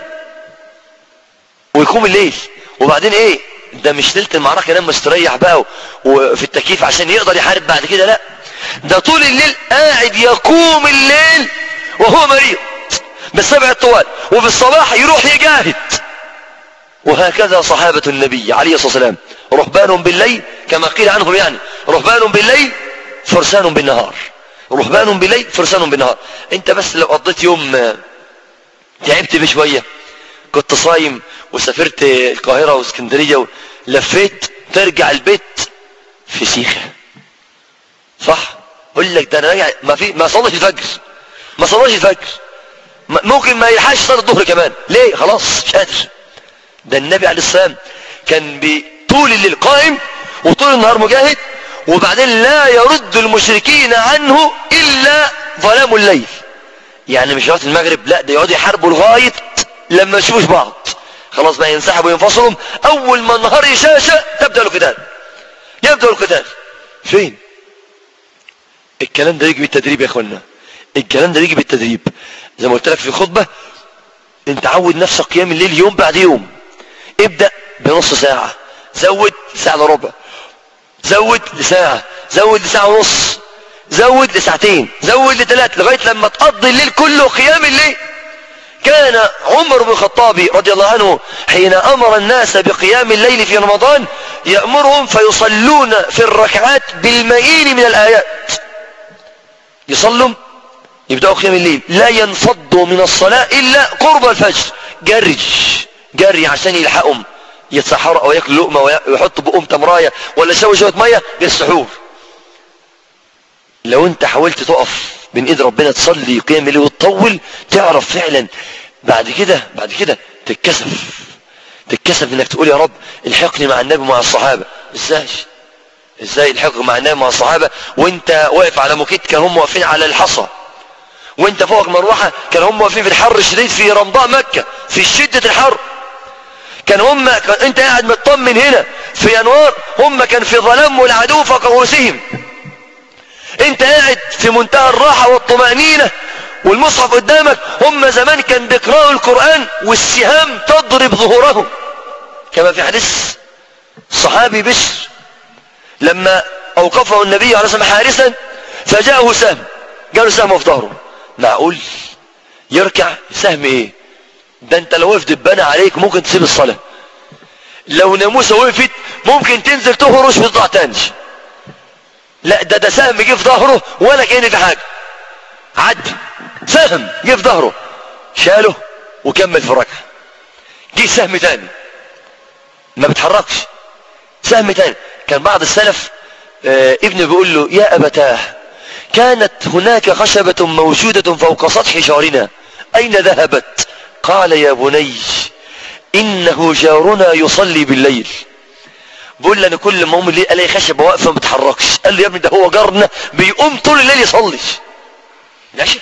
ويقوم الليل وبعدين ايه ده مش ليله المعركه ينام مستريح بقى وفي التكييف عشان يقدر يحارب بعد كده لا ده طول الليل قاعد يقوم الليل وهو مريض بالسبع الطوال وفي الصباح يروح يجاهد وهكذا صحابة النبي عليه الصلاة والسلام رهبان بالليل كما قيل عنهم يعني رهبان بالليل فرسان بالنهار رهبان بالليل فرسان بالنهار انت بس لو قضيت يوم تعبت بشوية كنت صايم وسافرت القاهرة واسكندرية ولفيت ترجع البيت في سيخة صح اقول لك ده انا راجع ما في ما صلش الفجر ما صلش الفجر ممكن ما يلحقش صلاه الظهر كمان ليه خلاص مش قادر ده النبي عليه السلام كان طول الليل قائم وطول النهار مجاهد وبعدين لا يرد المشركين عنه الا ظلام الليل يعني مش وقت المغرب لا ده يقعدوا يحاربوا لغايه لما يشوفوش بعض خلاص بقى ينسحبوا وينفصلوا اول ما النهار يشاشى تبدا القتال يبدا القتال فين الكلام ده يجي بالتدريب يا اخوانا الكلام ده يجي بالتدريب زي ما قلت لك في الخطبة انت عود نفسك قيام الليل يوم بعد يوم ابدأ بنص ساعة زود ساعة الا ربع زود لساعة زود لساعة ونص زود لساعتين زود لثلاث لغاية لما تقضي الليل كله قيام الليل كان عمر بن الخطاب رضي الله عنه حين أمر الناس بقيام الليل في رمضان يأمرهم فيصلون في الركعات بالمئين من الآيات يصلوا يبدأوا قيام الليل لا ينفضوا من الصلاة إلا قرب الفجر جري جري عشان يلحقهم يتسحروا أو ياكلوا لقمة ويحطوا بقهم تمراية ولا يسوي شوية مية للسحور لو انت حاولت تقف بين ايد ربنا تصلي قيام الليل وتطول تعرف فعلا بعد كده بعد كده تتكسف تتكسف انك تقول يا رب الحقني مع النبي ومع الصحابة ازاي ازاي الحق مع النبي مع الصحابة وانت واقف على موكيت كان هم واقفين على الحصى وانت فوق مروحة كان هم واقفين في الحر الشديد في رمضاء مكة في شدة الحر كان هم كان انت قاعد مطمن هنا في يناير هم كان في ظلام والعدو فوق رؤوسهم انت قاعد في منتهى الراحة والطمأنينة والمصحف قدامك هم زمان كان بيقرأوا القرآن والسهام تضرب ظهورهم كما في حديث صحابي بشر لما أوقفه النبي عليه الصلاة والسلام حارسا فجاءه سهم جاله سهم في ظهره معقول يركع سهم ايه ده انت لو وقف دبانة عليك ممكن تسيب الصلاة لو ناموسة وقفت ممكن تنزل تهرش في ضع تاني لا ده ده سهم جه في ظهره ولا كأن في حاجة عدي سهم جه في ظهره شاله وكمل في الركعة جه سهم تاني ما بتحركش سهم تاني كان بعض السلف آه ابنه بيقول له يا أبتاه كانت هناك خشبة موجودة فوق سطح جارنا أين ذهبت قال يا بني إنه جارنا يصلي بالليل بقول لي انا كل ما اقوم الليل الاقي خشبه واقفه ما بتتحركش قال لي يا ابني ده هو جارنا بيقوم طول الليل يصلي ماشي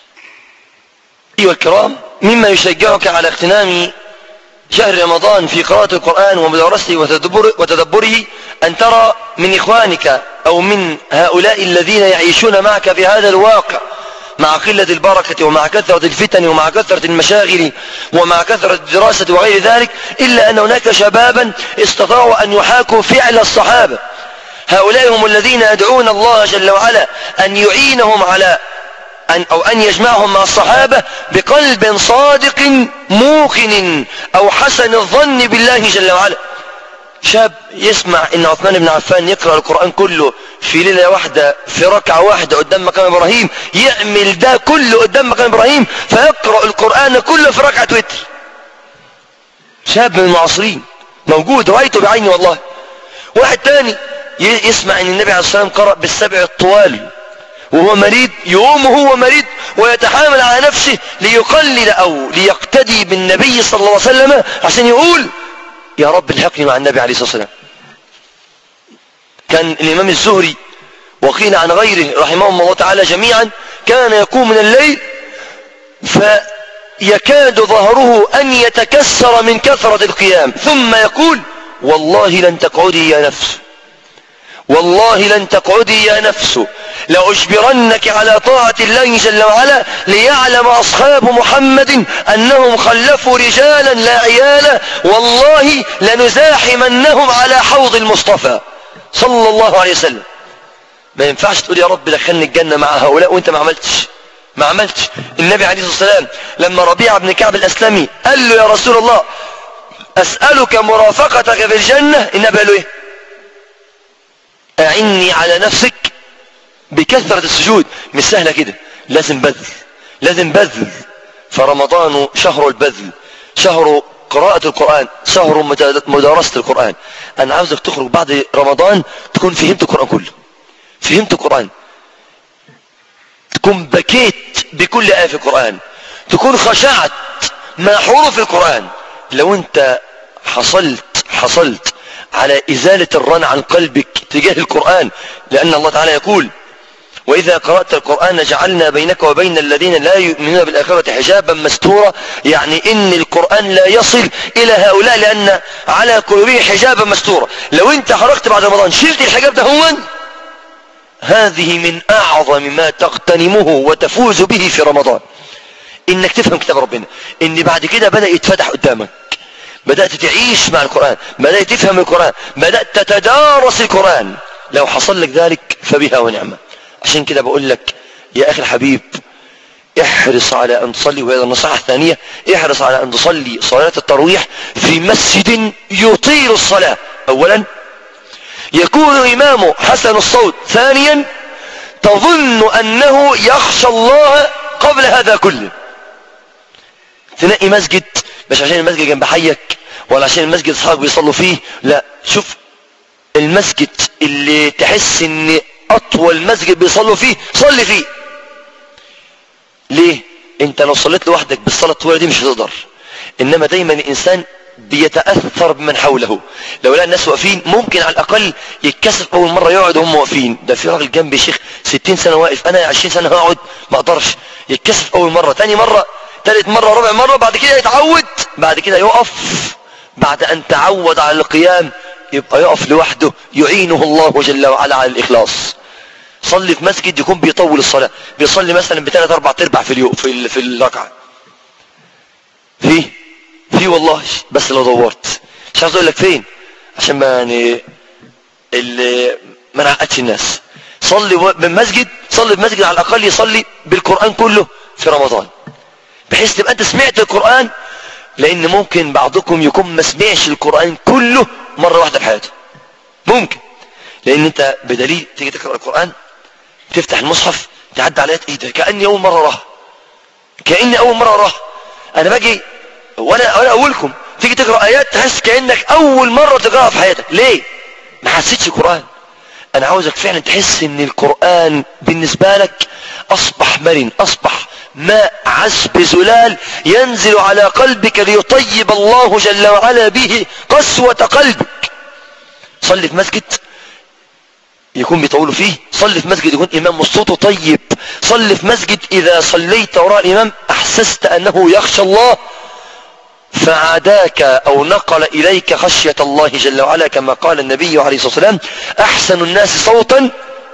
ايها الكرام مما يشجعك على اغتنام شهر رمضان في قراءة القرآن ومدارسته وتدبر وتدبره أن ترى من إخوانك أو من هؤلاء الذين يعيشون معك في هذا الواقع مع قلة البركة ومع كثرة الفتن ومع كثرة المشاغل ومع كثرة الدراسة وغير ذلك إلا أن هناك شبابا استطاعوا أن يحاكوا فعل الصحابة هؤلاء هم الذين يدعون الله جل وعلا أن يعينهم على أن أو أن يجمعهم مع الصحابة بقلب صادق موقن أو حسن الظن بالله جل وعلا شاب يسمع ان عثمان بن عفان يقرأ القرآن كله في ليلة واحدة في ركعة واحدة قدام مقام ابراهيم يعمل ده كله قدام مقام ابراهيم فيقرأ القرآن كله في ركعة وتر شاب من المعاصرين موجود رأيته بعيني والله واحد تاني يسمع ان النبي عليه الصلاة والسلام قرأ بالسبع الطوال وهو مريض يقوم وهو مريض ويتحامل على نفسه ليقلل او ليقتدي بالنبي صلى الله عليه وسلم عشان يقول يا رب الحقني مع النبي عليه الصلاة والسلام كان الإمام الزهري وقيل عن غيره رحمهم الله تعالى جميعا كان يقوم من الليل فيكاد ظهره أن يتكسر من كثرة القيام ثم يقول والله لن تقعدي يا نفس والله لن تقعدي يا نفس لأجبرنك على طاعة الله جل وعلا ليعلم أصحاب محمد أنهم خلفوا رجالا لا عيالا والله لنزاحمنهم على حوض المصطفى صلى الله عليه وسلم ما ينفعش تقول يا رب دخلني الجنة مع هؤلاء وانت ما عملتش ما عملتش النبي عليه الصلاة والسلام لما ربيع بن كعب الأسلمي قال له يا رسول الله أسألك مرافقتك في الجنة النبي قال له ايه أعني على نفسك بكثرة السجود مش سهلة كده لازم بذل لازم بذل فرمضان شهر البذل شهر قراءة القرآن شهر مدارسة القرآن أنا عاوزك تخرج بعد رمضان تكون فهمت القرآن كله فهمت القرآن تكون بكيت بكل آية في القرآن تكون خشعت مع حروف القرآن لو أنت حصلت حصلت على إزالة الرن عن قلبك تجاه القرآن لأن الله تعالى يقول وإذا قرأت القرآن جعلنا بينك وبين الذين لا يؤمنون بالآخرة حجابا مستورا يعني إن القرآن لا يصل إلى هؤلاء لأن على قلوبهم حجابا مستورا لو أنت خرجت بعد رمضان شلت الحجاب ده هو هذه من أعظم ما تغتنمه وتفوز به في رمضان إنك تفهم كتاب ربنا إن بعد كده بدأ يتفتح قدامك بدأت تعيش مع القرآن بدأت تفهم القرآن بدأت تتدارس القرآن لو حصل لك ذلك فبها ونعمة عشان كده بقول لك يا أخي الحبيب احرص على أن تصلي وهذا النصيحة الثانية احرص على أن تصلي صلاة الترويح في مسجد يطيل الصلاة أولا يكون إمامه حسن الصوت ثانيا تظن أنه يخشى الله قبل هذا كله تلاقي مسجد مش عشان المسجد جنب حيك ولا عشان المسجد اصحابك بيصلوا فيه لا شوف المسجد اللي تحس ان اطول مسجد بيصلوا فيه صلي فيه ليه انت لو صليت لوحدك بالصلاة الطويلة دي مش هتقدر انما دايما الانسان بيتأثر بمن حوله لو لقى الناس واقفين ممكن على الاقل يتكسف اول مرة يقعد وهم واقفين ده في راجل جنبي شيخ 60 سنة واقف انا 20 سنة هقعد ما اقدرش يتكسف اول مرة تاني مرة ثالث مرة رابع مرة بعد كده يتعود بعد كده يقف بعد ان تعود على القيام يبقى يقف لوحده يعينه الله جل وعلا على الاخلاص صلي في مسجد يكون بيطول الصلاة بيصلي مثلا بثلاث اربع تربع في اليوم في في الركعة في في والله بس لو دورت مش عايز اقول لك فين عشان ما يعني اللي ما نعقدش الناس صلي من مسجد صلي في مسجد على الاقل يصلي بالقرآن كله في رمضان بحيث تبقى انت سمعت القرآن لان ممكن بعضكم يكون ما سمعش القرآن كله مرة واحدة في حياته ممكن لان انت بدليل تيجي تقرأ القرآن تفتح المصحف تعدي على ايه ده كأني اول مرة اراها كأني اول مرة اراها انا باجي وانا وانا اقولكم تيجي تقرأ ايات تحس كأنك اول مرة تقرأها في حياتك ليه ما حسيتش القرآن انا عاوزك فعلا تحس ان القرآن بالنسبة لك اصبح مرن اصبح ماء عذب زلال ينزل على قلبك ليطيب الله جل وعلا به قسوة قلبك صلي في مسجد يكون بيطولوا فيه صلي في مسجد يكون إمام صوته طيب صلي في مسجد إذا صليت وراء الإمام أحسست أنه يخشى الله فعاداك أو نقل إليك خشية الله جل وعلا كما قال النبي عليه الصلاة والسلام أحسن الناس صوتا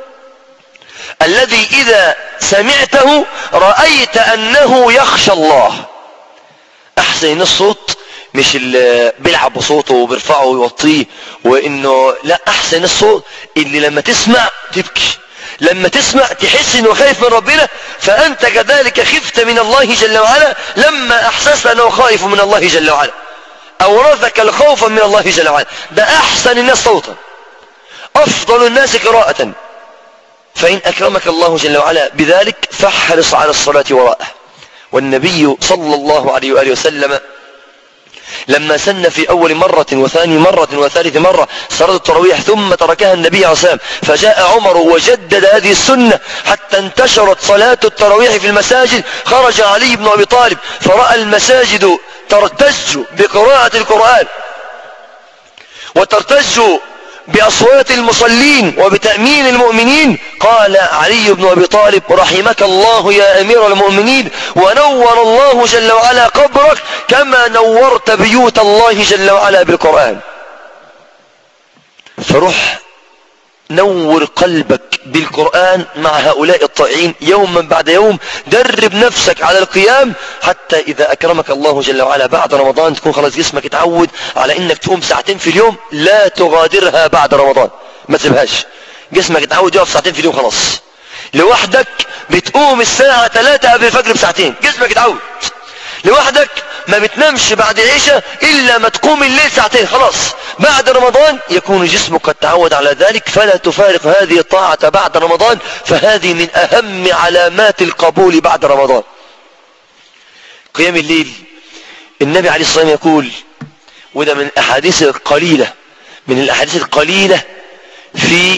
الذي إذا سمعته رأيت أنه يخشى الله أحسن الصوت مش اللي بيلعب بصوته وبيرفعه ويوطيه وانه لا احسن الصوت اللي لما تسمع تبكي لما تسمع تحس انه خايف من ربنا فانت كذلك خفت من الله جل وعلا لما احسست انه خائف من الله جل وعلا اورثك الخوف من الله جل وعلا ده احسن الناس صوتا افضل الناس قراءة فان اكرمك الله جل وعلا بذلك فاحرص على الصلاة وراءه والنبي صلى الله عليه وآله وسلم لما سن في أول مرة وثاني مرة وثالث مرة صلاة التراويح ثم تركها النبي عليه الصلاة والسلام فجاء عمر وجدد هذه السنة حتى انتشرت صلاة التراويح في المساجد خرج علي بن أبي طالب فرأى المساجد ترتج بقراءة القرآن وترتج بأصوات المصلين وبتأمين المؤمنين قال علي بن أبي طالب رحمك الله يا أمير المؤمنين ونور الله جل وعلا قبرك كما نورت بيوت الله جل وعلا بالقرآن فروح نور قلبك بالقرآن مع هؤلاء الطائعين يوما بعد يوم درب نفسك على القيام حتى إذا أكرمك الله جل وعلا بعد رمضان تكون خلاص جسمك اتعود على إنك تقوم ساعتين في اليوم لا تغادرها بعد رمضان ما تسيبهاش جسمك اتعود يقف ساعتين في اليوم خلاص لوحدك بتقوم الساعة 3 قبل الفجر بساعتين جسمك اتعود لوحدك ما بتنامش بعد العشاء إلا ما تقوم الليل ساعتين خلاص بعد رمضان يكون جسمك قد تعود على ذلك فلا تفارق هذه الطاعة بعد رمضان فهذه من أهم علامات القبول بعد رمضان قيام الليل النبي عليه الصلاة والسلام يقول وده من الأحاديث القليلة من الأحاديث القليلة في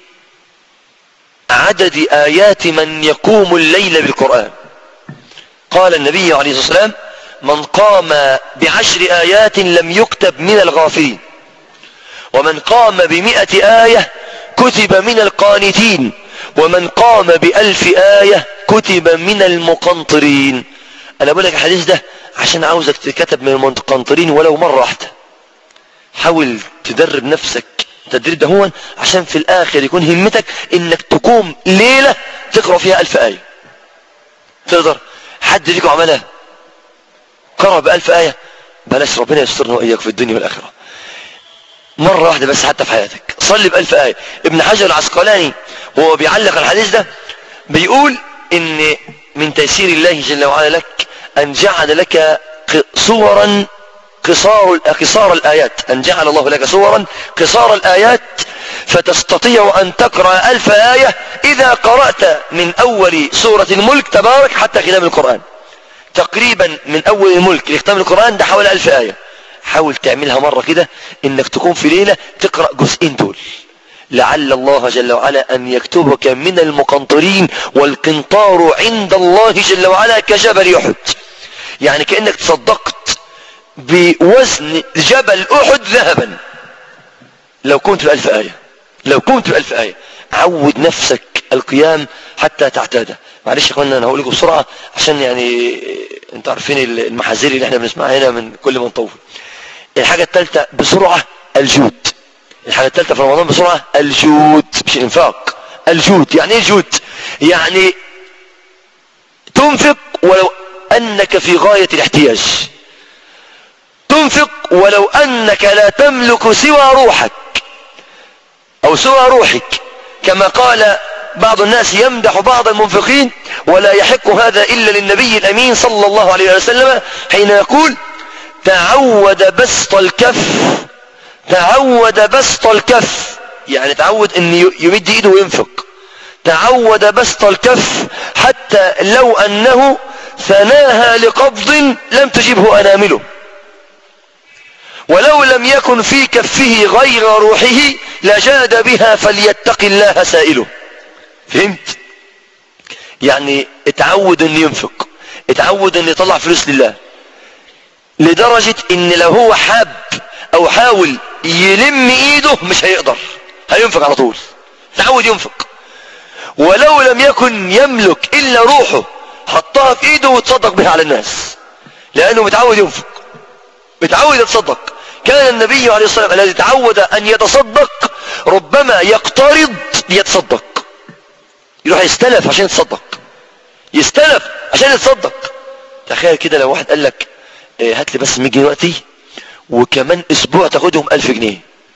عدد آيات من يقوم الليل بالقرآن قال النبي عليه الصلاة والسلام من قام بعشر آيات لم يكتب من الغافلين ومن قام بمئة آية كتب من القانتين ومن قام بألف آية كتب من المقنطرين أنا بقول لك الحديث ده عشان عاوزك تكتب من المقنطرين ولو مرة واحدة حاول تدرب نفسك التدريب ده هو عشان في الاخر يكون همتك انك تقوم ليلة تقرأ فيها الف آية تقدر حد فيكم عملها قرأ بألف آية بلاش ربنا يسترنا وإياك في الدنيا والآخرة مرة واحدة بس حتى في حياتك صلي بألف آية ابن حجر العسقلاني وهو بيعلق الحديث ده بيقول ان من تيسير الله جل وعلا لك ان جعل لك صورا قصار قصار الآيات أن جعل الله لك صورا قصار الآيات فتستطيع أن تقرأ ألف آية إذا قرأت من أول سورة الملك تبارك حتى ختام القرآن تقريبا من أول الملك لختام القرآن ده حوالي ألف آية حاول تعملها مرة كده إنك تكون في ليلة تقرأ جزئين دول لعل الله جل وعلا أن يكتبك من المقنطرين والقنطار عند الله جل وعلا كجبل أحد يعني كأنك تصدقت بوزن جبل أحد ذهبا لو كنت بألف آية لو كنت بألف آية عود نفسك القيام حتى تعتاده معلش يا اخوانا انا هقول لكم بسرعه عشان يعني انتوا عارفين المحاذير اللي احنا بنسمعها هنا من كل من طول الحاجه الثالثه بسرعه الجود الحاجه الثالثه في رمضان بسرعه الجود مش الانفاق الجود يعني ايه الجود يعني تنفق ولو انك في غايه الاحتياج تنفق ولو انك لا تملك سوى روحك او سوى روحك كما قال بعض الناس يمدح بعض المنفقين ولا يحق هذا إلا للنبي الأمين صلى الله عليه وسلم حين يقول تعود بسط الكف تعود بسط الكف يعني تعود أن يمد إيده وينفق تعود بسط الكف حتى لو أنه ثناها لقبض لم تجبه أنامله ولو لم يكن في كفه غير روحه لجاد بها فليتق الله سائله فهمت يعني اتعود ان ينفق اتعود ان يطلع فلوس لله لدرجة ان لو هو حاب او حاول يلم ايده مش هيقدر هينفق على طول تعود ينفق ولو لم يكن يملك الا روحه حطها في ايده وتصدق بها على الناس لانه متعود ينفق متعود يتصدق كان النبي عليه الصلاة والسلام الذي تعود ان يتصدق ربما يقترض ليتصدق يروح يستلف عشان يتصدق يستلف عشان يتصدق تخيل كده لو واحد قال لك إيه هات لي بس 100 جنيه دلوقتي وكمان اسبوع تاخدهم 1000 جنيه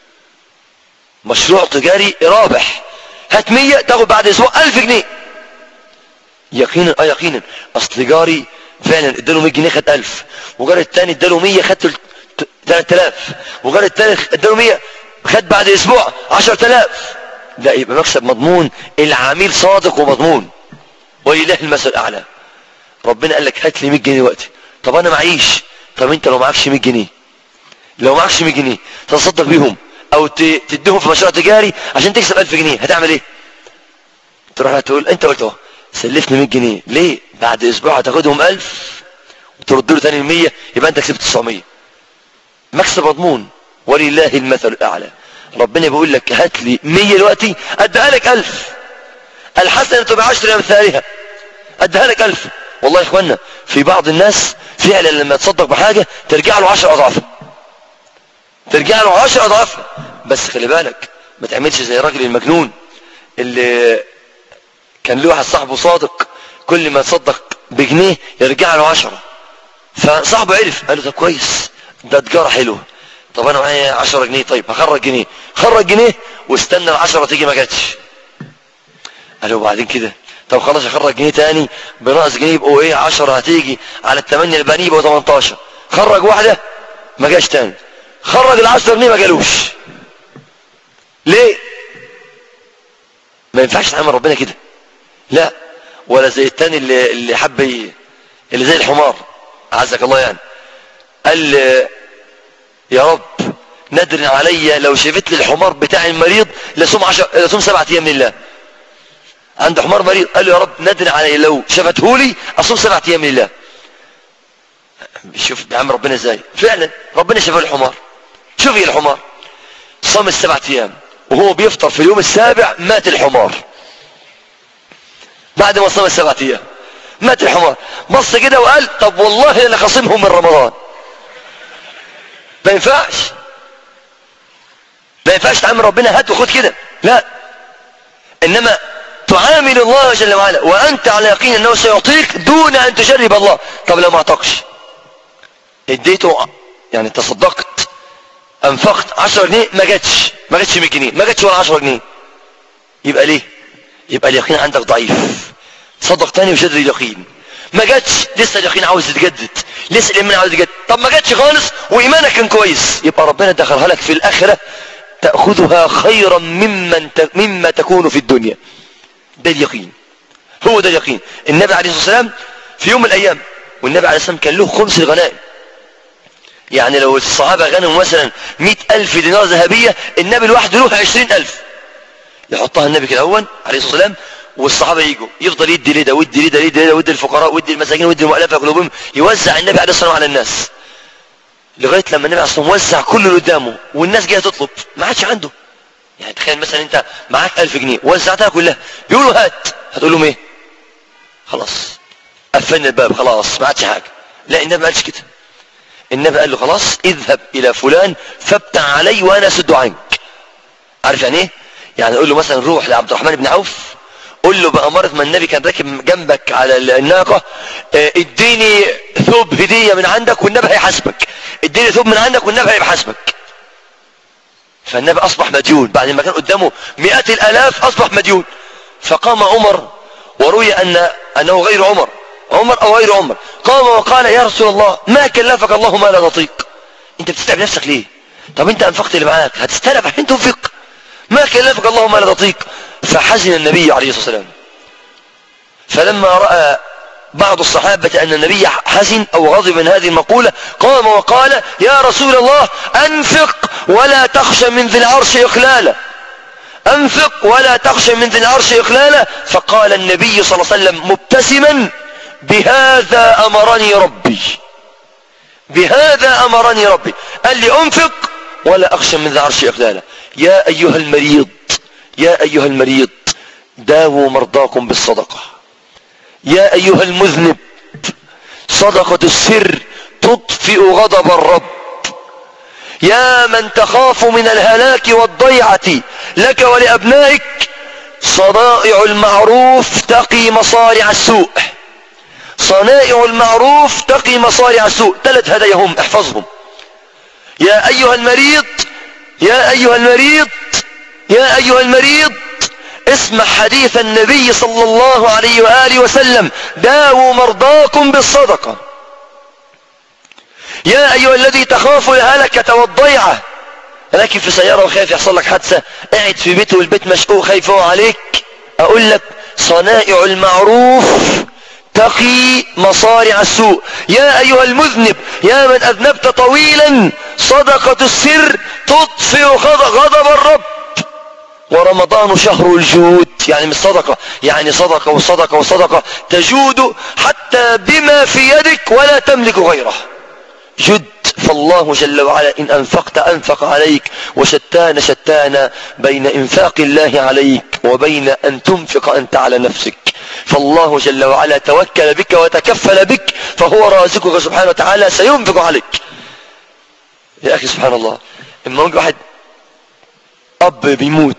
مشروع تجاري رابح هات 100 تاخد بعد اسبوع 1000 جنيه يقينا اه يقينا اصل جاري فعلا اداله 100 جنيه خد 1000 وجار الثاني اداله 100 خد 3000 وجار الثالث اداله 100 خد بعد اسبوع 10000 لا يبقى مكسب مضمون العميل صادق ومضمون ولله المثل الاعلى ربنا قال لك هات لي 100 جنيه دلوقتي طب انا معيش طب انت لو معكش 100 جنيه لو معكش 100 جنيه تتصدق بيهم او تديهم في مشروع تجاري عشان تكسب 1000 جنيه هتعمل ايه تروح تقول انت قلت اهو سلفني 100 جنيه ليه بعد اسبوع هتاخدهم 1000 وترد له تاني ال 100 يبقى انت كسبت 900 مكسب مضمون ولله المثل الاعلى ربنا بيقول لك هات لي 100 دلوقتي اديها لك 1000 الحسنه بعشر امثالها اديها لك 1000 والله يا اخوانا في بعض الناس فعلا لما يتصدق بحاجه ترجع له 10 اضعافها ترجع له 10 اضعافها بس خلي بالك ما تعملش زي الراجل المجنون اللي كان له واحد صاحبه صادق كل ما يتصدق بجنيه يرجع له 10 فصاحبه عرف قال له طب كويس ده تجاره حلوه طب انا معايا 10 جنيه طيب هخرج جنيه خرج جنيه واستنى ال10 تيجي ما جاتش قال له وبعدين كده طب خلاص اخرج جنيه تاني بناقص جنيه يبقوا ايه 10 هتيجي على الثمانية الباقيين يبقوا 18 خرج واحدة ما جاش تاني خرج ال10 جنيه ما جالوش ليه ما ينفعش تعمل ربنا كده لا ولا زي التاني اللي اللي حب اللي زي الحمار عزك الله يعني قال يا رب ندر علي لو شفت لي الحمار بتاعي المريض لصوم عشر لصوم سبعة ايام لله عنده حمار مريض قال له يا رب ندر علي لو شفته لي اصوم سبعة ايام لله شوف بعمل ربنا ازاي فعلا ربنا شفى الحمار شوفي الحمار صام السبعة ايام وهو بيفطر في اليوم السابع مات الحمار بعد ما صام السبعة ايام مات الحمار بص كده وقال طب والله انا خصمهم من رمضان ما ينفعش ما ينفعش ينفعش تعامل ربنا هات وخد كده لا انما تعامل الله جل وعلا وانت على يقين انه سيعطيك دون ان تجرب الله طب لو ما اعطاكش اديته يعني تصدقت انفقت 10 جنيه ما جاتش ما جاتش 100 جنيه ما جاتش ولا 10 جنيه يبقى ليه يبقى اليقين عندك ضعيف صدق تاني وشدد اليقين ما جاتش لسه اليقين عاوز يتجدد لسه الايمان عاوز يتجدد طب ما جاتش خالص وايمانك كان كويس يبقى ربنا دخلها لك في الاخره تاخذها خيرا ممن ت... مما تكون في الدنيا ده اليقين هو ده اليقين النبي عليه الصلاه والسلام في يوم من الايام والنبي عليه الصلاه والسلام كان له خمس الغنائم يعني لو الصحابة غنموا مثلا مئة ألف دينار ذهبية النبي لوحده له عشرين ألف يحطها النبي كده أول عليه الصلاة والسلام والصحابة يجوا يفضل يدي لده ويدي لده ويدي لده ويدي الفقراء ويدي المساكين ويدي المؤلفة قلوبهم يوزع النبي عليه الصلاة والسلام على الناس لغاية لما النبي عليه الصلاة والسلام وزع كل اللي قدامه والناس جاية تطلب ما عادش عنده يعني تخيل مثلا انت معاك ألف جنيه وزعتها كلها بيقولوا هات هتقول لهم ايه خلاص قفلنا الباب خلاص ما عادش حاجة لا النبي ما قالش كده النبي قال له خلاص اذهب الى فلان فابتع علي وانا اسد عنك عارف يعني ايه يعني قول له مثلا روح لعبد الرحمن بن عوف قول له بأمارة ما النبي كان راكب جنبك على الناقة اه اديني ثوب هدية من عندك والنبي هيحاسبك اديني ثوب من عندك والنبي هيحاسبك فالنبي اصبح مديون بعد ما كان قدامه مئات الالاف اصبح مديون فقام عمر وروي ان انه غير عمر عمر او غير عمر قام وقال يا رسول الله ما كلفك الله ما لا تطيق انت بتتعب نفسك ليه طب انت انفقت اللي معاك هتستلف عشان تنفق ما كلفك الله ما لا تطيق فحزن النبي عليه الصلاه والسلام فلما راى بعض الصحابة أن النبي حزن أو غضب من هذه المقولة قام وقال يا رسول الله أنفق ولا تخشى من ذي العرش إخلالا أنفق ولا تخشى من ذي العرش إخلالا فقال النبي صلى الله عليه وسلم مبتسما بهذا أمرني ربي بهذا أمرني ربي قال لي أنفق ولا أخشى من ذي العرش إخلالا يا أيها المريض يا أيها المريض داووا مرضاكم بالصدقة يا أيها المذنب صدقة السر تطفئ غضب الرب يا من تخاف من الهلاك والضيعة لك ولأبنائك صنائع المعروف تقي مصارع السوء صنائع المعروف تقي مصارع السوء ثلاث هدايهم احفظهم يا أيها المريض يا أيها المريض يا أيها المريض اسمع حديث النبي صلى الله عليه وآله وسلم داووا مرضاكم بالصدقة يا أيها الذي تخاف الهلكة والضيعة راكب في سيارة وخايف يحصل لك حادثة قاعد في بيته والبيت مشقوق خايف هو عليك أقول لك صنائع المعروف تقي مصارع السوء يا أيها المذنب يا من أذنبت طويلا صدقة السر تطفئ غضب الرب ورمضان شهر الجود يعني مش صدقة يعني صدقة وصدقة وصدقة تجود حتى بما في يدك ولا تملك غيره جد فالله جل وعلا إن أنفقت أنفق عليك وشتان شتان بين إنفاق الله عليك وبين أن تنفق أنت على نفسك فالله جل وعلا توكل بك وتكفل بك فهو رازقك سبحانه وتعالى سينفق عليك يا أخي سبحان الله لما يجي واحد أب بيموت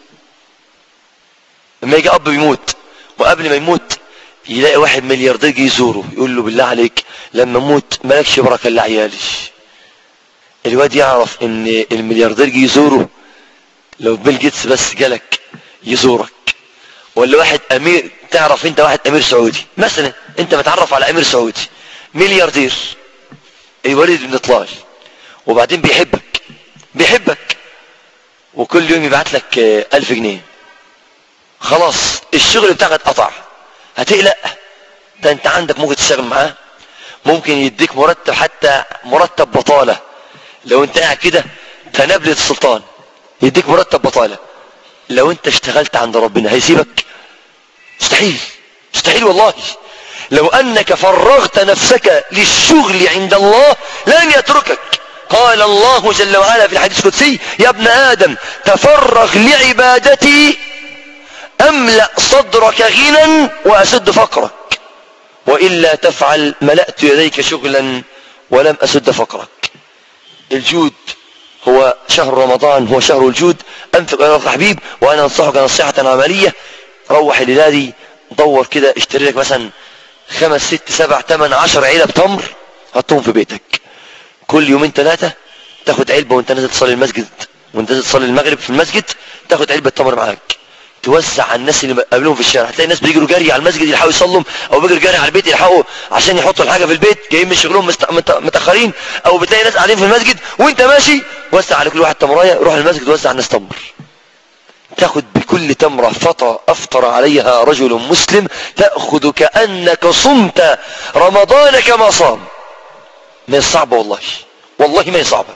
لما يجي أب بيموت وقبل ما يموت يلاقي واحد ملياردير يجي يزوره يقول له بالله عليك لما اموت مالكش بركه الا عيالي الواد يعرف ان الملياردير يجي يزوره لو بيل جيتس بس جالك يزورك ولا واحد امير تعرف انت واحد امير سعودي مثلا انت متعرف على امير سعودي ملياردير الوليد بن طلال وبعدين بيحبك بيحبك وكل يوم يبعت لك ألف جنيه خلاص الشغل بتاعك اتقطع هتقلق ده انت عندك ممكن تشتغل معاه ممكن يديك مرتب حتى مرتب بطالة لو انت قاعد كده تنابلة السلطان يديك مرتب بطالة لو انت اشتغلت عند ربنا هيسيبك مستحيل مستحيل والله لو انك فرغت نفسك للشغل عند الله لن يتركك قال الله جل وعلا في الحديث القدسي يا ابن ادم تفرغ لعبادتي املأ صدرك غنى واسد فقرك وإلا تفعل ملأت يديك شغلا ولم أسد فقرك الجود هو شهر رمضان هو شهر الجود أنفق يا حبيب وأنا أنصحك نصيحة عملية روح الليلة دي دور كده اشتري لك مثلا خمس ست سبع ثمان عشر علب تمر حطهم في بيتك كل يومين ثلاثة تاخد علبة وانت نازل تصلي المسجد وانت نازل تصلي المغرب في المسجد تاخد علبة تمر معاك توزع على الناس اللي قابلهم في الشارع هتلاقي الناس بيجروا جري على المسجد يلحقوا يصلوا او بيجروا جري على البيت يلحقوا عشان يحطوا الحاجه في البيت جايين من شغلهم مست... مت... متاخرين او بتلاقي ناس قاعدين في المسجد وانت ماشي وزع على كل واحد تمرايه روح المسجد وزع على الناس تمر تاخذ بكل تمرة فطر أفطر عليها رجل مسلم تأخذ كأنك صمت رمضان كما صام ما هي صعبة والله والله ما هي صعبة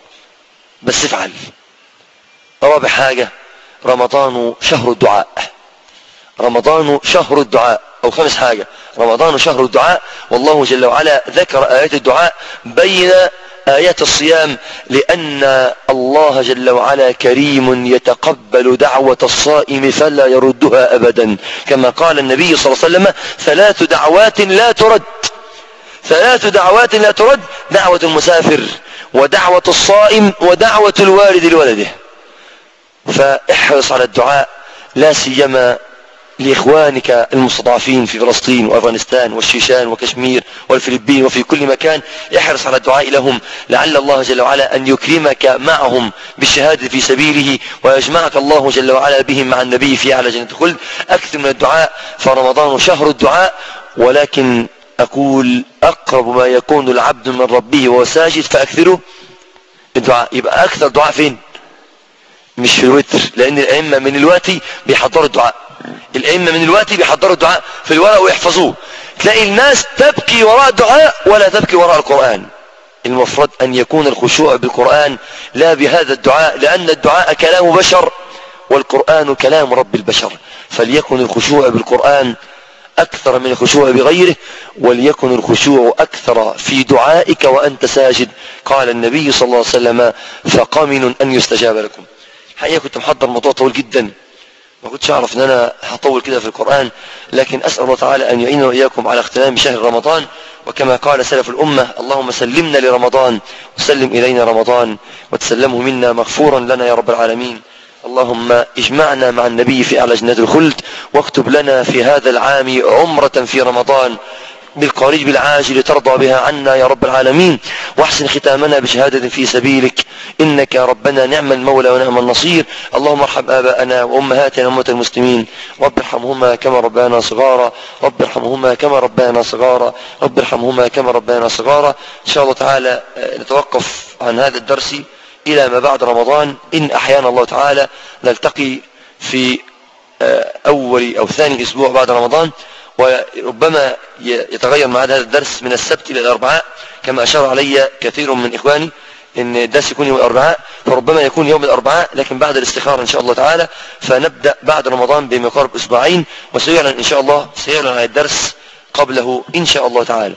بس افعل رابع حاجة رمضان شهر الدعاء رمضان شهر الدعاء أو خامس حاجة رمضان شهر الدعاء والله جل وعلا ذكر آيات الدعاء بين آيات الصيام لأن الله جل وعلا كريم يتقبل دعوة الصائم فلا يردها أبدا كما قال النبي صلى الله عليه وسلم ثلاث دعوات لا ترد ثلاث دعوات لا ترد دعوة المسافر ودعوة الصائم ودعوة الوالد لولده فاحرص على الدعاء لا سيما لإخوانك المستضعفين في فلسطين وأفغانستان والشيشان وكشمير والفلبين وفي كل مكان احرص على الدعاء لهم لعل الله جل وعلا أن يكرمك معهم بالشهادة في سبيله ويجمعك الله جل وعلا بهم مع النبي في أعلى جنة الخلد أكثر من الدعاء فرمضان شهر الدعاء ولكن أقول أقرب ما يكون العبد من ربه وهو ساجد فأكثره الدعاء يبقى أكثر دعاء فين مش في الوتر لأن الأئمة من الوقت بيحضروا الدعاء الأئمة من الوقت بيحضروا الدعاء في الورق ويحفظوه تلاقي الناس تبكي وراء الدعاء ولا تبكي وراء القرآن المفروض أن يكون الخشوع بالقرآن لا بهذا الدعاء لأن الدعاء كلام بشر والقرآن كلام رب البشر فليكن الخشوع بالقرآن أكثر من الخشوع بغيره وليكن الخشوع أكثر في دعائك وأنت ساجد قال النبي صلى الله عليه وسلم فقمن أن يستجاب لكم حقيقة كنت محضر موضوع طويل جدا ما كنتش أعرف أن أنا هطول كده في القرآن لكن أسأل الله تعالى أن يعيننا وإياكم على اغتنام شهر رمضان وكما قال سلف الأمة اللهم سلمنا لرمضان وسلم إلينا رمضان وتسلمه منا مغفورا لنا يا رب العالمين اللهم اجمعنا مع النبي في أعلى جنات الخلد واكتب لنا في هذا العام عمرة في رمضان بالقريب العاجل ترضى بها عنا يا رب العالمين واحسن ختامنا بشهادة في سبيلك إنك يا ربنا نعم المولى ونعم النصير اللهم ارحم آباءنا وأمهاتنا وأمة المسلمين رب ارحمهما كما ربانا صغارا رب ارحمهما كما ربانا صغارا رب ارحمهما كما ربانا صغارا إن شاء الله تعالى نتوقف عن هذا الدرس إلى ما بعد رمضان إن أحيانا الله تعالى نلتقي في أول أو ثاني أسبوع بعد رمضان وربما يتغير معاد هذا الدرس من السبت إلى الأربعاء كما أشار علي كثير من إخواني ان الدرس يكون يوم الأربعاء فربما يكون يوم الأربعاء لكن بعد الاستخارة إن شاء الله تعالى فنبدأ بعد رمضان بما يقارب أسبوعين وسيعلن إن شاء الله سيعلن عن الدرس قبله إن شاء الله تعالى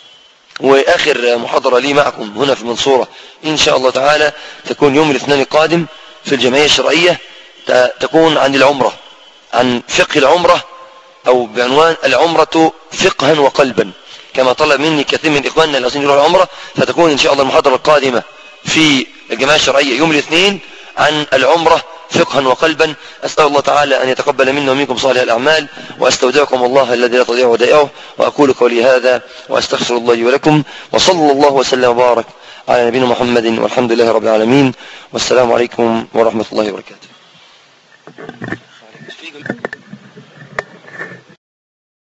وآخر محاضرة لي معكم هنا في المنصورة إن شاء الله تعالى تكون يوم الاثنين القادم في الجمعية الشرعية تكون عن العمرة عن فقه العمرة أو بعنوان العمرة فقها وقلبا كما طلب مني كثير من إخواننا الذين يروحوا العمرة فتكون إن شاء الله المحاضرة القادمة في الجماعة الشرعية يوم الاثنين عن العمرة فقها وقلبا أسأل الله تعالى أن يتقبل منا ومنكم صالح الأعمال وأستودعكم الله الذي لا تضيع ودائعه وأقول قولي هذا وأستغفر الله ولكم وصلى الله وسلم وبارك على نبينا محمد والحمد لله رب العالمين والسلام عليكم ورحمة الله وبركاته